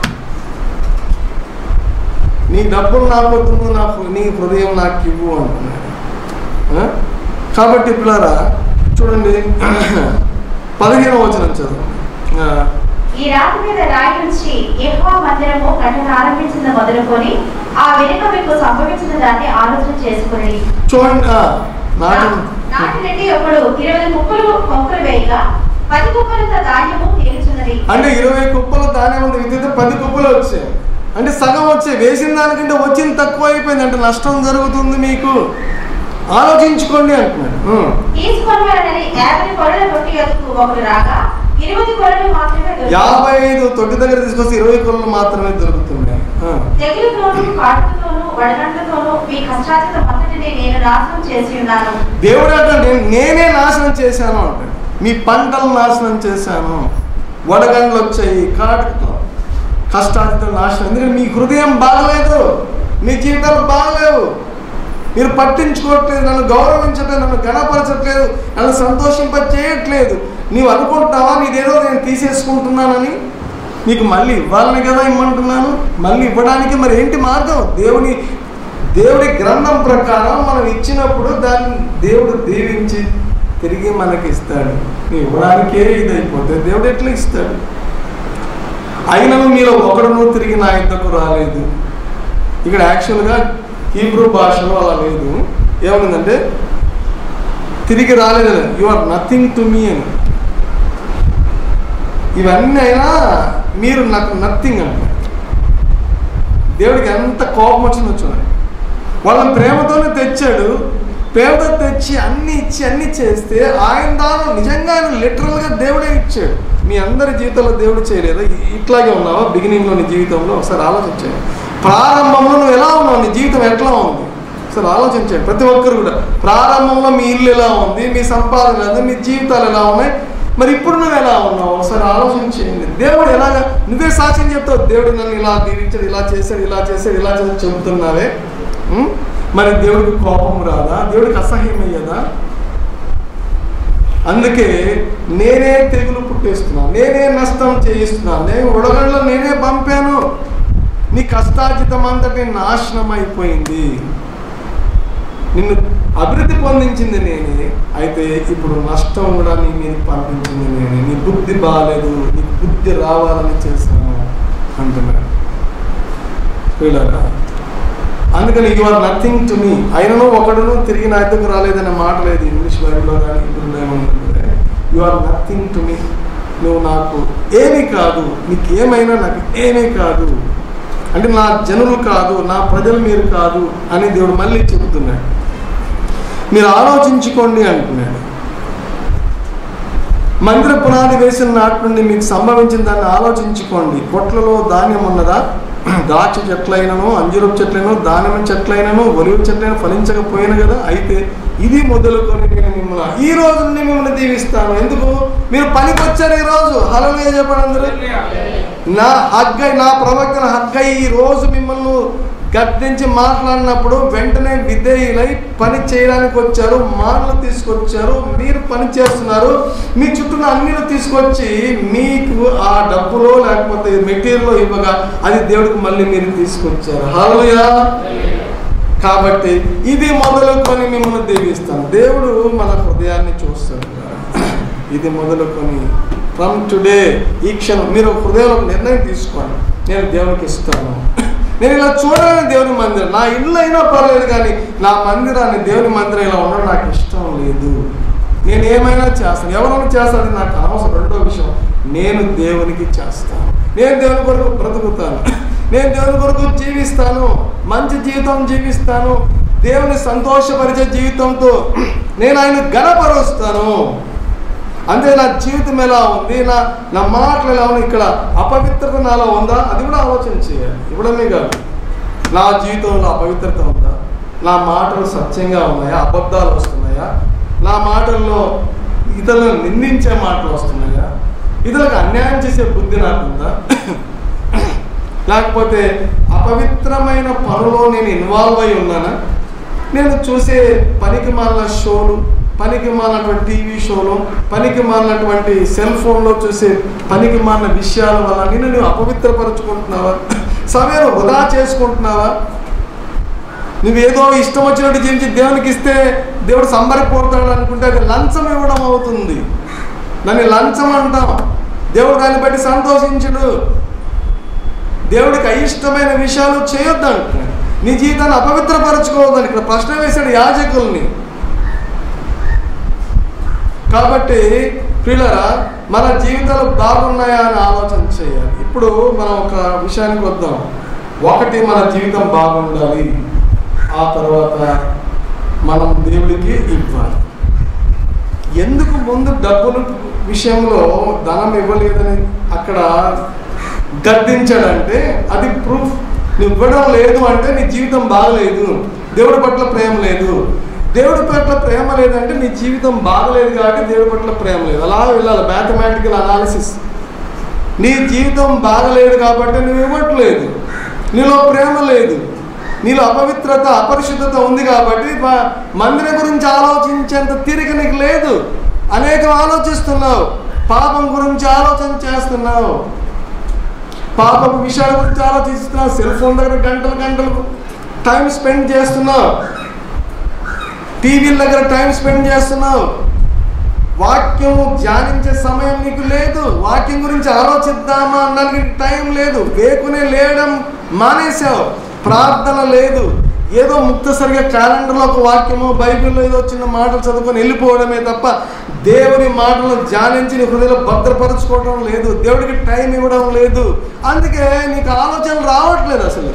S1: నీ డబ్బులు నాకు వద్దు, నువ్వు నాకు నీ హృదయం నాకు ఇవ్వు అంటున్నాడు ఆ? కాబట్టి పిల్లరా చూడండి పదిహేను వచనం చదువు ఆ,
S3: ఈ రాతి మీద రాయి నుంచి యెహోవా మందిరము కట్టన ఆరంభించిన మొదలుకొని ఆ వెనుక మీకు సంభవించిన దాన్ని ఆలోచన చేసుకుని
S1: చూడండి ఆ, నాటి
S3: నాటి నుండి ఒకడు ఇరవై కుప్పలు మొక్కలు వేయగా పది కుప్పలంత ధాన్యము తేలుచున్నది
S1: అంటే ఇరవై కుప్పలు ధాన్యం ఉంది విద్యుత్ పది కుప్పలు వచ్చాయి అంటే సగం వచ్చాయి వేసిన దానికంటే వచ్చింది తక్కువ అయిపోయింది అంటే నష్టం జరుగుతుంది మీకు ఆలోచించుకోండి అంటున్నాడు ఉం.
S3: తీసుకొని వెళ్ళని యాభై కొరల రొట్టి ఎదుకు ఒకడు రాగా ఇరవై కొరలు మాత్రమే దొరికాయి.
S1: యాభై ఐదు తొట్టి దగ్గర తీసుకొస్తే ఇరవై కొలలు మాత్రమే దొరుకుతున్నాయి ఆ.
S3: తెగులుతోనూ కాటుతోనూ వడగండ్లతోనూ మీ కష్టార్జితం అంతటిని నేను నాశనం చేసి ఉన్నాను
S1: దేవుడు అంటే నేనే నాశనం చేశాను అంటాడు మీ పంటలు నాశనం చేశాను వడగండ్లు వచ్చాయి కాటుతో కష్టాలతో నాశనం ఎందుకంటే మీ హృదయం బాగలేదు మీ జీవితాలు బాగలేవు మీరు పట్టించుకోవట్లేదు నన్ను గౌరవించట్లేదు నన్ను గణపరచట్లేదు నన్ను సంతోషింప చేయట్లేదు నీవు అనుకుంటున్నావా నీదేదో నేను తీసేసుకుంటున్నానని నీకు మళ్ళీ ఇవ్వాలని కదా ఇమ్మంటున్నాను మళ్ళీ ఇవ్వడానికి మరి ఏంటి మార్గం దేవుని దేవుడి గ్రంథం ప్రకారం మనం ఇచ్చినప్పుడు దాన్ని దేవుడు దీవించి తిరిగి మనకి ఇస్తాడు నీ ఇవ్వడానికే ఇది అయిపోతే దేవుడు ఎట్లా ఇస్తాడు అయినను మీలో ఒకడును తిరిగి నా యుద్ధకు రాలేదు ఇక్కడ యాక్చువల్గా హీబ్రూ భాషలో అలా లేదు ఏమనుందంటే తిరిగి రాలేదు you are nothing to me అని ఇవన్నీ అయినా మీరు నాకు నథింగ్ అంట దేవుడికి ఎంత కోపం వచ్చిందో చూడండి వాళ్ళని ప్రేమతోనే తెచ్చాడు ప్రేమతో తెచ్చి అన్ని ఇచ్చి అన్ని చేస్తే ఆయన దాని నిజంగా ఆయన లిటరల్గా దేవుడే ఇచ్చాడు మీ అందరి జీవితంలో దేవుడు చేయలేదా ఇ- ఇట్లాగే ఉన్నావా బిగినింగ్లో నీ జీవితంలో ఒకసారి ఆలోచించండి ప్రారంభంలో నువ్వు ఎలా ఉన్నావు నీ జీవితం ఎట్లా ఉంది ఒకసారి ఆలోచించండి ప్రతి ఒక్కరు కూడా ప్రారంభంలో మీ ఇల్లు ఎలా ఉంది మీ సంపాదన ఎలా ఉంది మీ జీవితాలు ఎలా ఉన్నాయి మరి ఇప్పుడు నువ్వు ఎలా ఉన్నావు ఒకసారి ఆలోచించేయండి దేవుడు ఎలాగా నువ్వే సాక్ష్యం చెప్తావు దేవుడు నన్ను ఇలా దీవించాడు ఇలా చేశాడు ఇలా చేశాడు ఇలా చేశాడు చెబుతున్నావే ఉం? మరి దేవుడికి కోపం రాదా దేవుడికి అసహ్యం అయ్యదా అందుకే నేనే తెగులు పుట్టేస్తున్నా నేనే నష్టం చేయిస్తున్నా నేను ఉడగంలో నేనే పంపాను నీ కష్టార్జితం అంతటి నాశనం అయిపోయింది నిన్ను అభివృద్ధి పొందించింది నేనే అయితే ఇప్పుడు నష్టం కూడా నీ మీద పంపించింది నేనే నీ బుద్ధి బాగాలేదు నీకు బుద్ధి రావాలని చేశాను అంటున్నాడు వీళ్ళరా అందుకని you are nothing to me అయినను ఒకడును తిరిగి నా ఎద్దుకు రాలేదనే మాట లేదు ఇంగ్లీష్ బైబిల్లో కానీ ఇప్పుడు ఏమంటుందంటే you are nothing to me నువ్వు నాకు ఏమీ కాదు నీకు ఏమైనా నాకు ఏమీ కాదు అంటే నా జనులు కాదు నా ప్రజలు మీరు కాదు అని దేవుడు మళ్ళీ చెబుతున్నాడు మీరు ఆలోచించుకోండి అంటున్నాడు మందిర పునాది వేసిన నాటి నుండి మీకు సంభవించిన దాన్ని ఆలోచించుకోండి పొట్లలో ధాన్యం ఉన్నదా ద్రాక్ష చెట్లైనను అంజురపు చెట్లైనను దానిమ్మ చెట్లైనను ఒలివ చెట్లైనా ఫలించకపోయిన కదా అయితే ఇది మొదలుకొని నేను మిమ్మల్ని ఈ రోజు నుండి మిమ్మల్ని దీవిస్తాను ఎందుకు మీరు పనికి వచ్చారు ఈ రోజు హలో చెప్పండి అందరూ నా హగ్గై నా ప్రవక్తన హగ్గై ఈ రోజు మిమ్మల్ని గద్దించి మాట్లాడినప్పుడు వెంటనే విధేయులై పని చేయడానికి వచ్చారు మాటలు తీసుకొచ్చారు మీరు పని చేస్తున్నారు మీ చుట్టూ అన్ని తీసుకొచ్చి మీకు ఆ డబ్బులో లేకపోతే మెటీరియల్ ఇవ్వగా అది దేవుడికి మళ్ళీ మీరు తీసుకొచ్చారు హలోయా కాబట్టి ఇది మొదలుకొని మిమ్మల్ని దీవిస్తాను దేవుడు మన హృదయాన్ని చూస్తాడు ఇది మొదలుకొని ఫ్రమ్ టుడే ఈ క్షణం మీరు హృదయంలో ఒక నిర్ణయం తీసుకోండి నేను దేవునికి ఇస్తాను నేను ఇలా చూడాలని దేవుని మందిరం నా ఇల్లు అయినా పర్లేదు కానీ నా మందిరాన్ని దేవుని మందిరం ఇలా ఉండడం నాకు ఇష్టం లేదు నేను ఏమైనా చేస్తాను ఎవరైనా చేస్తాను నాకు అనవసరం రెండో విషయం నేను దేవునికి చేస్తాను నేను దేవుని కొరకు బ్రతుకుతాను నేను దేవుని కొరకు జీవిస్తాను మంచి జీవితం జీవిస్తాను దేవుని సంతోషపరిచే జీవితంతో నేను ఆయన గణపరుస్తాను అంతే నా జీవితం ఎలా ఉంది నా నా మాటలు ఎలా ఉన్నాయి ఇక్కడ అపవిత్రత నాలో ఉందా అది కూడా ఆలోచన చేయాలి ఇవ్వడమే కాదు నా జీవితంలో అపవిత్రత ఉందా నా మాటలు సత్యంగా ఉన్నాయా అబద్ధాలు వస్తున్నాయా నా మాటల్లో ఇతరులను నిందించే మాటలు వస్తున్నాయా ఇతరులకు అన్యాయం చేసే బుద్ధి నాకు ఉందా లేకపోతే అపవిత్రమైన పనులో నేను ఇన్వాల్వ్ అయి ఉన్నానా నేను చూసే పనికి మాలిన షోలు పనికి మాలినటువంటి టీవీ షోలు పనికి మాలినటువంటి సెల్ ఫోన్లో చూసే పనికి మాలిన విషయాల వల్ల నేను నువ్వు అపవిత్రపరచుకుంటున్నావా సమయం వృధా చేసుకుంటున్నావా నువ్వేదో ఇష్టం వచ్చినట్టు జీవించి దేవునికి ఇస్తే దేవుడు సంబరపోతాడు అనుకుంటే అది లంచం ఇవ్వడం అవుతుంది దాన్ని లంచం అంటాం దేవుడు దాన్ని బట్టి సంతోషించడు దేవుడికి అయిష్టమైన విషయాలు చేయొద్దు అంటున్నాడు నీ జీవితాన్ని అపవిత్రపరచుకోవద్దని ఇక్కడ ప్రశ్న వేశాడు యాజకుల్ని కాబట్టి ప్రియులరా మన జీవితాలు బాగున్నాయా అని ఆలోచన చేయాలి ఇప్పుడు మనం ఒక విషయానికి వద్దాం ఒకటి మన జీవితం బాగుండాలి ఆ తర్వాత మనం దేవుడికి ఇవ్వాలి ఎందుకు ముందు డబ్బుల విషయంలో ధనం ఇవ్వలేదని అక్కడ గద్దించాడంటే అది ప్రూఫ్ నువ్వు ఇవ్వడం లేదు అంటే నీ జీవితం బాగలేదు దేవుడి పట్ల ప్రేమ లేదు దేవుడి పట్ల ప్రేమ లేదంటే నీ జీవితం బాగలేదు కాబట్టి దేవుడి పట్ల ప్రేమ లేదు అలా వెళ్ళాలి మ్యాథమెటికల్ అనాలిసిస్ నీ జీవితం బాగలేదు కాబట్టి నువ్వు ఇవ్వట్లేదు నీలో ప్రేమ లేదు నీలో అపవిత్రత అపరిశుద్ధత ఉంది కాబట్టి మ- మందిరం గురించి ఆలోచించేంత తీరిక నీకు లేదు అనేకం ఆలోచిస్తున్నావు పాపం గురించి ఆలోచన చేస్తున్నావు పాపపు విషయాల గురించి ఆలోచిస్తున్నావు సెల్ ఫోన్ దగ్గర గంటలు గంటలు టైం స్పెండ్ చేస్తున్నావు టీవీల దగ్గర టైం స్పెండ్ చేస్తున్నావు వాక్యము ధ్యానించే సమయం నీకు లేదు వాక్యం గురించి ఆలోచిద్దామా అన్నదానికి టైం లేదు వేకునే లేయడం మానేశావు ప్రార్థన లేదు ఏదో ముక్తసరిగా క్యాలెండర్లో ఒక వాక్యము బైబిల్లో ఏదో చిన్న మాటలు చదువుకొని వెళ్ళిపోవడమే తప్ప దేవుని మాటలను ధ్యానించి నీ హృదయంలో భద్రపరచుకోవడం లేదు దేవుడికి టైం ఇవ్వడం లేదు అందుకే నీకు ఆలోచనలు రావట్లేదు అసలు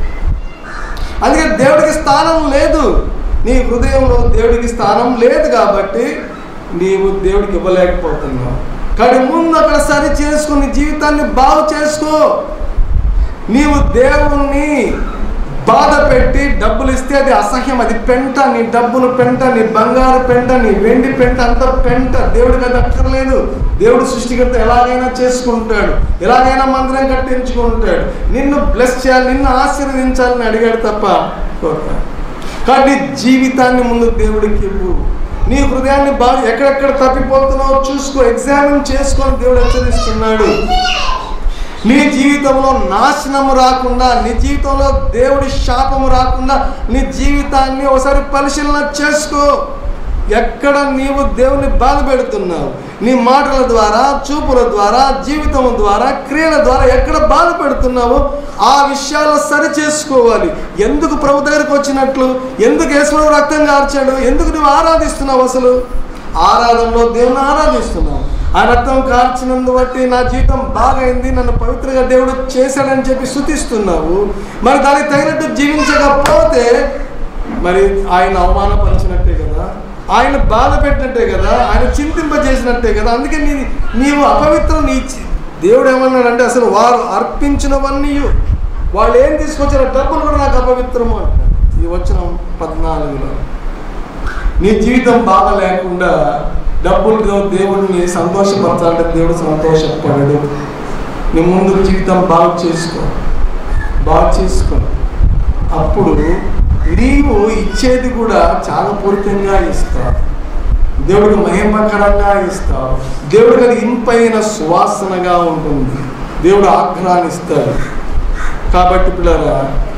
S1: అందుకే దేవుడికి స్థానం లేదు నీ హృదయంలో దేవుడికి స్థానం లేదు కాబట్టి నీవు దేవుడికి ఇవ్వలేకపోతున్నావు కానీ ముందు అక్కడ సరి చేసుకుని జీవితాన్ని బాగు చేసుకో నీవు దేవుణ్ణి బాధ పెట్టి డబ్బులు ఇస్తే అది అసహ్యం అది పెంట నీ డబ్బులు పెంట నీ బంగారు పెంట నీ వెండి పెంట అంత పెంట దేవుడికి అది అక్కర్లేదు దేవుడు సృష్టికర్త ఎలాగైనా చేసుకుంటాడు ఎలాగైనా మందిరం కట్టించుకుంటాడు నిన్ను బ్లెస్ చేయాలి నిన్ను ఆశీర్వదించాలని అడిగాడు తప్ప కోరుతాడు కాబట్టి జీవితాన్ని ముందు దేవుడికి ఇవ్వు నీ హృదయాన్ని బాగా ఎక్కడెక్కడ తప్పిపోతున్నావో చూసుకో ఎగ్జామిన్ చేసుకొని దేవుడు హెచ్చరిస్తున్నాడు నీ జీవితంలో నాశనము రాకుండా నీ జీవితంలో దేవుడి శాపము రాకుండా నీ జీవితాన్ని ఒకసారి పరిశీలన చేసుకో ఎక్కడ నీవు దేవుని బాధ పెడుతున్నావు నీ మాటల ద్వారా చూపుల ద్వారా జీవితం ద్వారా క్రియల ద్వారా ఎక్కడ బాధ పెడుతున్నావో ఆ విషయాలు సరి చేసుకోవాలి ఎందుకు ప్రభు దగ్గరకు వచ్చినట్లు ఎందుకు యేసుడు రక్తం కార్చాడు ఎందుకు నువ్వు ఆరాధిస్తున్నావు అసలు ఆరాధనలో దేవుని ఆరాధిస్తున్నావు ఆ రక్తం కార్చినందు బట్టి నా జీవితం బాగైంది నన్ను పవిత్రంగా దేవుడు చేశాడని చెప్పి శుతిస్తున్నావు మరి దానికి తగినట్టు జీవించకపోతే మరి ఆయన అవమానపరిచినట్టే కదా ఆయన బాధ పెట్టినట్టే కదా ఆయన చింతింపజేసినట్టే కదా అందుకే నీ నీవు అపవిత్రం నీ చి- దేవుడు ఏమన్నాడంటే అసలు వారు అర్పించినవన్నీ వాళ్ళు ఏం తీసుకొచ్చారో డబ్బులు కూడా నాకు అపవిత్రము అంటారు ఈ వచ్చిన పద్నాలుగులో నీ జీవితం బాగా లేకుండా డబ్బులతో దేవుడిని సంతోషపరచాలంటే దేవుడు సంతోషపడడు నీ ముందు జీవితం బాగు చేసుకో బాగు చేసుకో అప్పుడు నీవు ఇచ్చేది కూడా చాలా పూరితంగా ఇస్తావు దేవుడికి మహిమకరంగా ఇస్తావు దేవుడికి అది ఇంపైన సువాసనగా ఉంటుంది దేవుడు ఆగ్రహాన్నిస్తాడు కాబట్టి పిల్లరా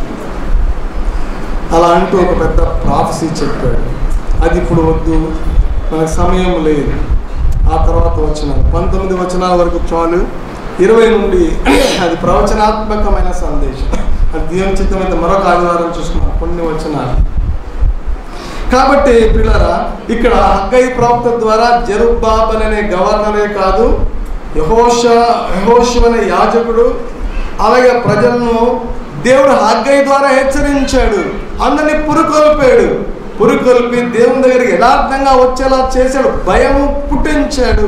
S1: అలా అంటూ ఒక పెద్ద ప్రాఫెసీ చెప్పాడు అది ఇప్పుడు వద్దు మనకు సమయం లేదు ఆ తర్వాత వచనాలు పంతొమ్మిది వచనాల వరకు చాలు ఇరవై నుండి అది ప్రవచనాత్మకమైన సందేశం అది దేవుని చిత్తమైతే మరొక ఆదివారం చూసుకున్నాం కొన్ని వచనాలు కాబట్టి పిల్లరా ఇక్కడ హగ్గై ప్రవక్త ద్వారా జరుబాబల్ అనే గవర్నరే కాదు యహోష యహోషు అనే యాజకుడు అలాగే ప్రజలను దేవుడు హగ్గై ద్వారా హెచ్చరించాడు అందరినీ పురుకొల్పాడు పురుకొల్పి దేవుని దగ్గరికి యథార్థంగా వచ్చేలా చేశాడు భయము పుట్టించాడు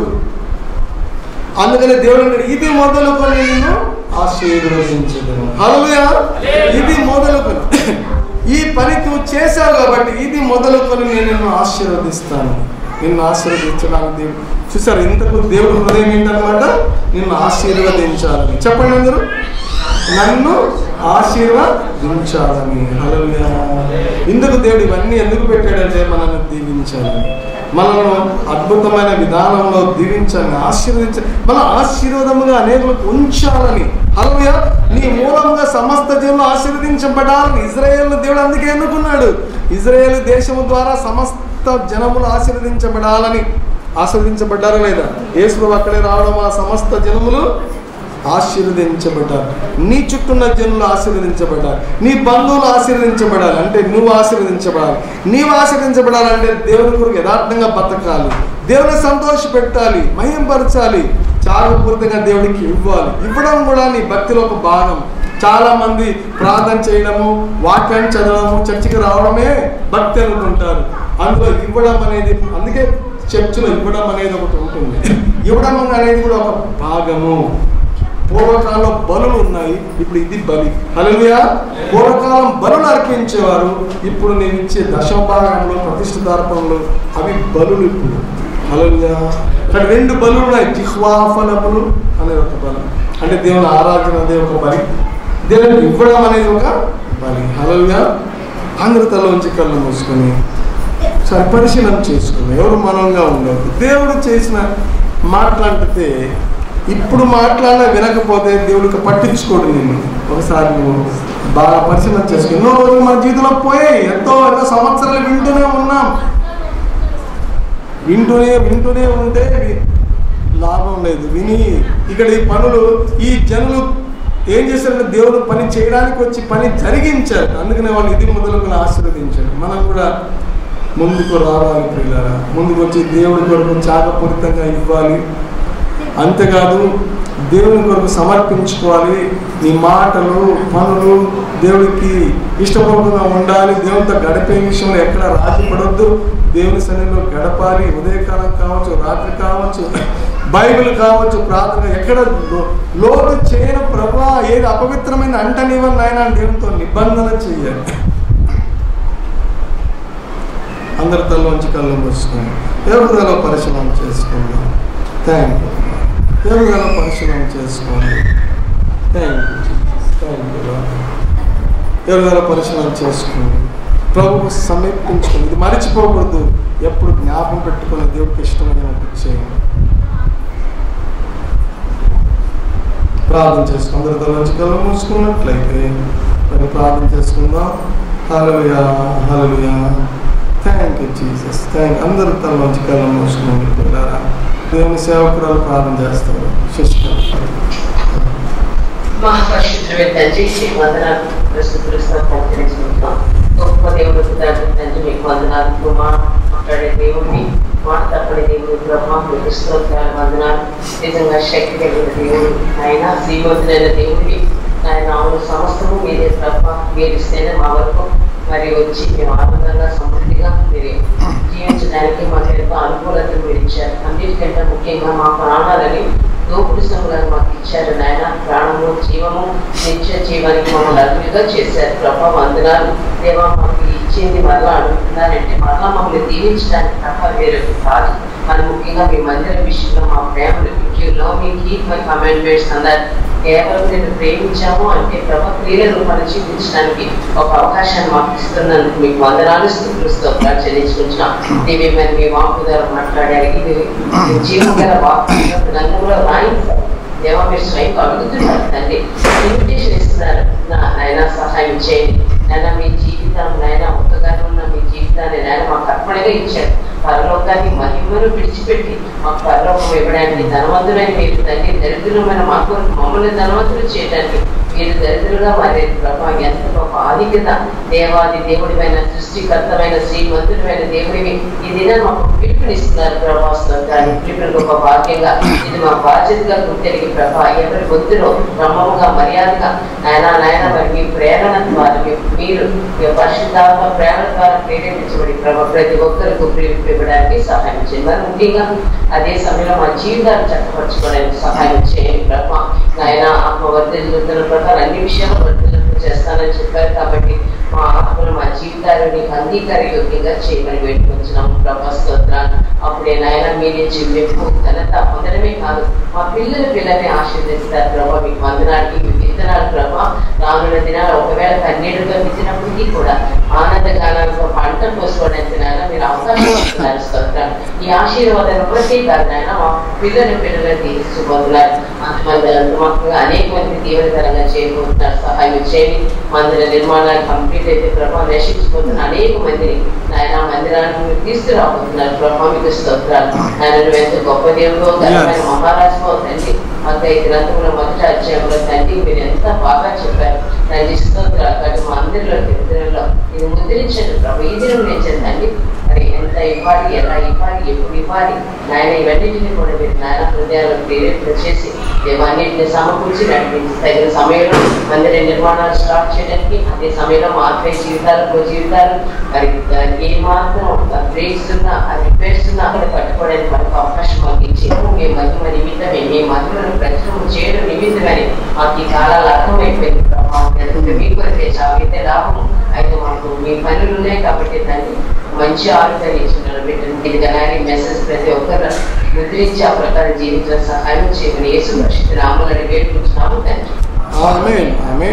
S1: అందుకని దేవుడు అంటాడు, ఇది మొదలుకొని నేను ఆశీర్వదించదను హల్లెలూయా ఇది మొదలుకొని ఈ పని నువ్వు చేశావు కాబట్టి ఇది మొదలుకొని నేను నిన్ను ఆశీర్వదిస్తాను నిన్ను ఆశీర్వదించడానికి దేవుడు చూసారు ఇంతకు దేవుడు హృదయం ఏంటనమాట నిన్ను ఆశీర్వదించాలని చెప్పండి అందరూ నన్ను ఆశీర్వదించాలని హల్లెలూయా ఇందుకు దేవుడు ఇవన్నీ ఎందుకు పెట్టాడంటే మనల్ని దీవించాలని మనల్ని అద్భుతమైన విధానంలో దీవించాలని ఆశీర్వదించ మన ఆశీర్వాదముగా అనేకులకు ఉంచాలని హల్లెలూయా నీ మూలంగా సమస్త జీవులు ఆశీర్వదించబడాలని ఇజ్రాయేల్ దేవుడు అందుకే ఎన్నుకున్నాడు ఇజ్రాయేల్ దేశము ద్వారా సమస్త జనములు ఆశీర్వదించబడాలని ఆశీర్వదించబడ్డారా లేదా యేసు అక్కడే రావడం ఆ సమస్త జనములు ఆశీర్వదించబడ్డారు నీ చుట్టూన్న జనులు ఆశీర్వదించబడ్డారు నీ బంధువులు ఆశీర్వదించబడాలి అంటే నువ్వు ఆశీర్వదించబడాలి నీవు ఆశీర్వదించబడాలంటే దేవుని కొరకు యథార్థంగా బతకాలి దేవుని సంతోష పెట్టాలి మహింపరచాలి చాలపూర్తిగా దేవుడికి ఇవ్వాలి ఇవ్వడం కూడా నీ భక్తిలో ఒక భాగం చాలా మంది ప్రార్థన చేయడము వాక్యాన్ని చదవడము చర్చికి రావడమే భక్తి అనుకుంటారు అందులో ఇవ్వడం అనేది అందుకే చర్చిలో ఇవ్వడం అనేది ఒకటి ఉంటుంది ఇవ్వడం అనేది కూడా ఒక భాగము పూర్వకాలంలో బలులు ఉన్నాయి ఇప్పుడు ఇది బలి హల్లెలూయా పూర్వకాలం బలులు అర్పించేవారు ఇప్పుడు నేను ఇచ్చే దశభాగంలో ప్రతిష్ఠార్పణలు అవి బలులు ఇప్పుడు హల్లెలూయా ఇక్కడ రెండు బలులు ఉన్నాయి జిహ్వా ఫలములు అనేది ఒక బలం అంటే దేవుని ఆరాధన అనేది ఒక బలి దేవునికి ఇవ్వడం అనేది ఒక బలి హల్లెలూయా అందరి తలలోంచి కళ్ళు మూసుకొని సరి పరిశీలన చేసుకుని ఎవరు మనంగా ఉండదు దేవుడు చేసిన మాట్లాడితే ఇప్పుడు మాట్లాడినా వినకపోతే దేవుడికి పట్టించుకోడు నేను ఒకసారి నువ్వు బాగా పరిశీలన చేసుకుని ఎన్నో రోజులు మన జీవితంలో పోయాయి ఎంతో ఎన్నో సంవత్సరాలు వింటూనే ఉన్నాం వింటూనే వింటూనే ఉంటే వి- లాభం లేదు విని ఇక్కడ ఈ పనులు ఈ జనులు ఏం చేశారంటే దేవుడు పని చేయడానికి వచ్చి పని జరిగించారు అందుకనే వాళ్ళు ఇది మొదలుకొని ఆశీర్వదించారు మనం కూడా ముందుకు రావాలి ప్రియులారా ముందుకు వచ్చి దేవుడి కొరకు త్యాగపూరితంగా ఇవ్వాలి అంతేకాదు దేవుని కొరకు సమర్పించుకోవాలి నీ మాటలు పనులు దేవుడికి ఇష్టపూర్వకంగా ఉండాలి దేవునితో గడిపే విషయంలో ఎక్కడ రాజీ పడొద్దు దేవుని సన్నిధిలో గడపాలి ఉదయకాలం కావచ్చు రాత్రి కావచ్చు బైబిల్ కావచ్చు ప్రార్థన ఎక్కడ లో- లోటు చేయని ప్రభా ఏది అపవిత్రమైన అంటనివ్వని నాయన దేవునితో నిబంధన చేయాలి అందరి తల్లోంచి కళ్ళు మూసుకొని ఎవరిలో పరిశీలన చేసుకుందాం థ్యాంక్ యూ ఎవరిలో పరిశీలన చేసుకోండి థ్యాంక్ యూ థ్యాంక్ యూ ఎవరిలో పరిశీలన చేసుకోండి ప్రభువు సమీపించుకొని ఇది మర్చిపోకూడదు ఎప్పుడు జ్ఞాపం పెట్టుకుని దేవుడికి ఇష్టమైనట్టు చేయండి ప్రార్థన చేసుకుందాం అందరి తల్లోంచి కళ్ళు మూసుకున్నట్లయితే మరి ప్రార్థన చేసుకుందాం hallelujah hallelujah thank you Jesus thank అందరు తన మంచి కళ్ళ మూసుకుని పిల్లారా దేవుని సేవకురాలు ప్రార్థన చేస్తారు శిష్యులు
S4: మహాపరిశుద్ధమైన తండ్రి మీకు వందనాలు ప్రస్తుతం పంచరించుకుంటున్నాం గొప్ప దేవుడు తండ్రి తండ్రి మీకు వందనాలు నువ్వు మాట మాట్లాడే దేవుడిని మాట తప్పని దేవుడు బ్రహ్మ మీకు స్తోత్రాలు వందనాలు నిజంగా శక్తి కలిగిన దేవుడు ఆయన శ్రీమంతుడైన దేవుడిని ఆయన అవును సమస్తము మీరే బ్రహ్మ మీరు ఇస్తేనే మా వరకు మరి వచ్చి మేము ఆనందంగా సమృద్ధిగా మీరు జీవించడానికి మాకు ఎంతో అనుకూలతను మీరు ఇచ్చారు అన్నిటికంటే ముఖ్యంగా మా ప్రాణాలని దోపుడు సములను మాకు ఇచ్చారు నాయన ప్రాణము జీవము నిత్య జీవానికి మమ్మల్ని అర్హులుగా చేశారు ప్రభా వందనాలు దేవా మాకు ఇచ్చింది మరలా అడుగుతున్నారంటే మరలా మమ్మల్ని దీవించడానికి తప్ప వేరే కాదు మరి ముఖ్యంగా మీ మందిర విషయంలో మా ప్రేమలు మీకు love me keep my commandments అన్నారు కేవలం నేను ప్రేమించాము అంటే ప్రభా క్రియలను మనం చూపించడానికి ఒక అవకాశాన్ని మాకు ఇస్తున్నందుకు మీకు వందనాలు స్థుతులుస్తూ చెల్లించుకుంటున్నాం ఇవి మరి మీ వాకు ద్వారా మాట్లాడారు ఇది జీవం గల వాకు రంగంలో రాయించారు దేవా మీరు స్వయం అడుగుతున్నారు తండ్రి ఇన్విటేషన్ ఇస్తున్నారు నా నాయన సహాయం చేయండి నాయన మీ జీవితం నాయన ఒక్కగానే ఉన్న మీ జీవితాన్ని నాయన మాకు అర్పణగా ఇచ్చారు పరలోకాన్ని మహిమను విడిచిపెట్టి మాకు పరలోకం ఇవ్వడానికి ధనవంతుడని మీరు తండ్రి దరిద్రమైన మా కొరకు మమ్మల్ని ధనవంతులు చేయడానికి మీరు దరిద్రులుగా మారేది ప్రభా ఎంత గొప్ప ఆధిక్యత దేవాది దేవుడివైన సృష్టికర్తమైన శ్రీమంతుడమైన దేవుడివి ఈ దినం మాకు పిలుపునిస్తున్నారు ప్రభా స్తోత్రాన్ని పిలుపుని గొప్ప భాగ్యంగా ఇది మా బాధ్యతగా గుర్తెరిగి ప్రభా ఎవరి గొంతులో క్రమముగా మర్యాదగా నాయన నాయన మరి మీ ప్రేరణ ద్వారా మీ- మీ మీరు ఈ పరిశుద్ధాత్మ ప్రేమ ద్వారా ప్రేరేపించబడి ప్రభావ ప్రతి ఒక్కరికి ప్రేరేపించడానికి సహాయం చేయండి మరి ముఖ్యంగా అదే సమయంలో మా జీవితాలు చక్కపరచుకోవడానికి సహాయం చేయండి ప్రభావ నాయన ఆత్మ వర్ధిల్లుతున్న ప్రకారం అన్ని విషయాలు వర్ధిల్లు చేస్తానని చెప్పారు కాబట్టి మా ఆత్మను మా జీవితాలు నీకు అంగీకార యోగ్యంగా చేయమని వేడుకొచ్చినాము ప్రభా స్తోత్రాలు అప్పుడే నాయన మీరే జీవింపు ఘనత పొందడమే కాదు మా పిల్లల పిల్లల్ని ఆశీర్వదిస్తారు ప్రభా మీకు వందనానికి మీ విత్తనాలు ప్రభా రానున్న దినాలు ఒకవేళ కన్నీడుగా విత్తినప్పటికీ కూడా ఆనంద గానాలతో పంట కోసుకోవడానికి నాయన మీరు అవకాశం ఇస్తున్నారు స్తోత్రాలు ఈ ఆశీర్వాదం ఒకటే కాదు నాయన మా పిల్లల పిల్లల తీర్చు బదులారు అంతమంది అంతమాత్రంగా అనేక మంది తీవ్రతరంగా చేయబోతున్నారు సహాయం చేయండి మందిర నిర్మాణాలు కంప్లీట్ అయితే ప్రభావం నశించిపోతున్న అనేక మందిని నాయన మందిరానికి మీరు తీసుకురాబోతున్నారు ప్రభావ మీకు స్తోత్రాలు ఆయన నువ్వు ఎంత గొప్ప దేవుడు ఘనమైన మహారాజు తండ్రి మాకు ఈ గ్రంథంలో మొదటి అధ్యాయంలో తండ్రి మీరు ఎంత బాగా చెప్పారు తండ్రి స్తోత్రాలు కాబట్టి మా అందరిలో ఇద్దరిలో ఇది ముద్రించండి ప్రభు ఈ దినం నేను తండ్రి మరి ఎంత ఇవ్వాలి ఎలా ఇవ్వాలి ఎప్పుడు ఇవ్వాలి నాయన ఇవన్నింటినీ కూడా మీరు నాయన హృదయాలను ప్రేరేపణ చేసి దేవాన్నింటిని సమకూర్చి నడిపించి తగిన సమయంలో మందిర నిర్మాణాలు స్టార్ట్ చేయడానికి అదే సమయంలో మా ఆత్మీయ జీవితాలు కో జీవితాలు మరి ఏ మాత్రం ప్రేస్తున్నా అది ప్రేస్తున్నా అక్కడ పట్టుకోవడానికి మనకు అవకాశం మాకు ఇచ్చి మీ మహిమ నిమిత్తమే మీ మహిమను ప్రచురం చేయడం నిమిత్తమని మాకు ఈ కాలాలు అర్థమైపోయింది ప్రభావం మీ కొరకే చావితే లాభం అయితే మాకు మీ పనులు ఉన్నాయి కాబట్టి దాన్ని మంచి ఆరోగ్యాన్ని ఇచ్చిన బిడ్డను ఇది కానీ మెసేజ్ ప్రతి ఒక్కరు ముద్రించి ఆ ప్రకారం జీవించడం సహాయం చేయమని యేసు పరిస్థితి రాములని వేడుకుంటున్నాము తండ్రి
S1: ఆమె ఆమె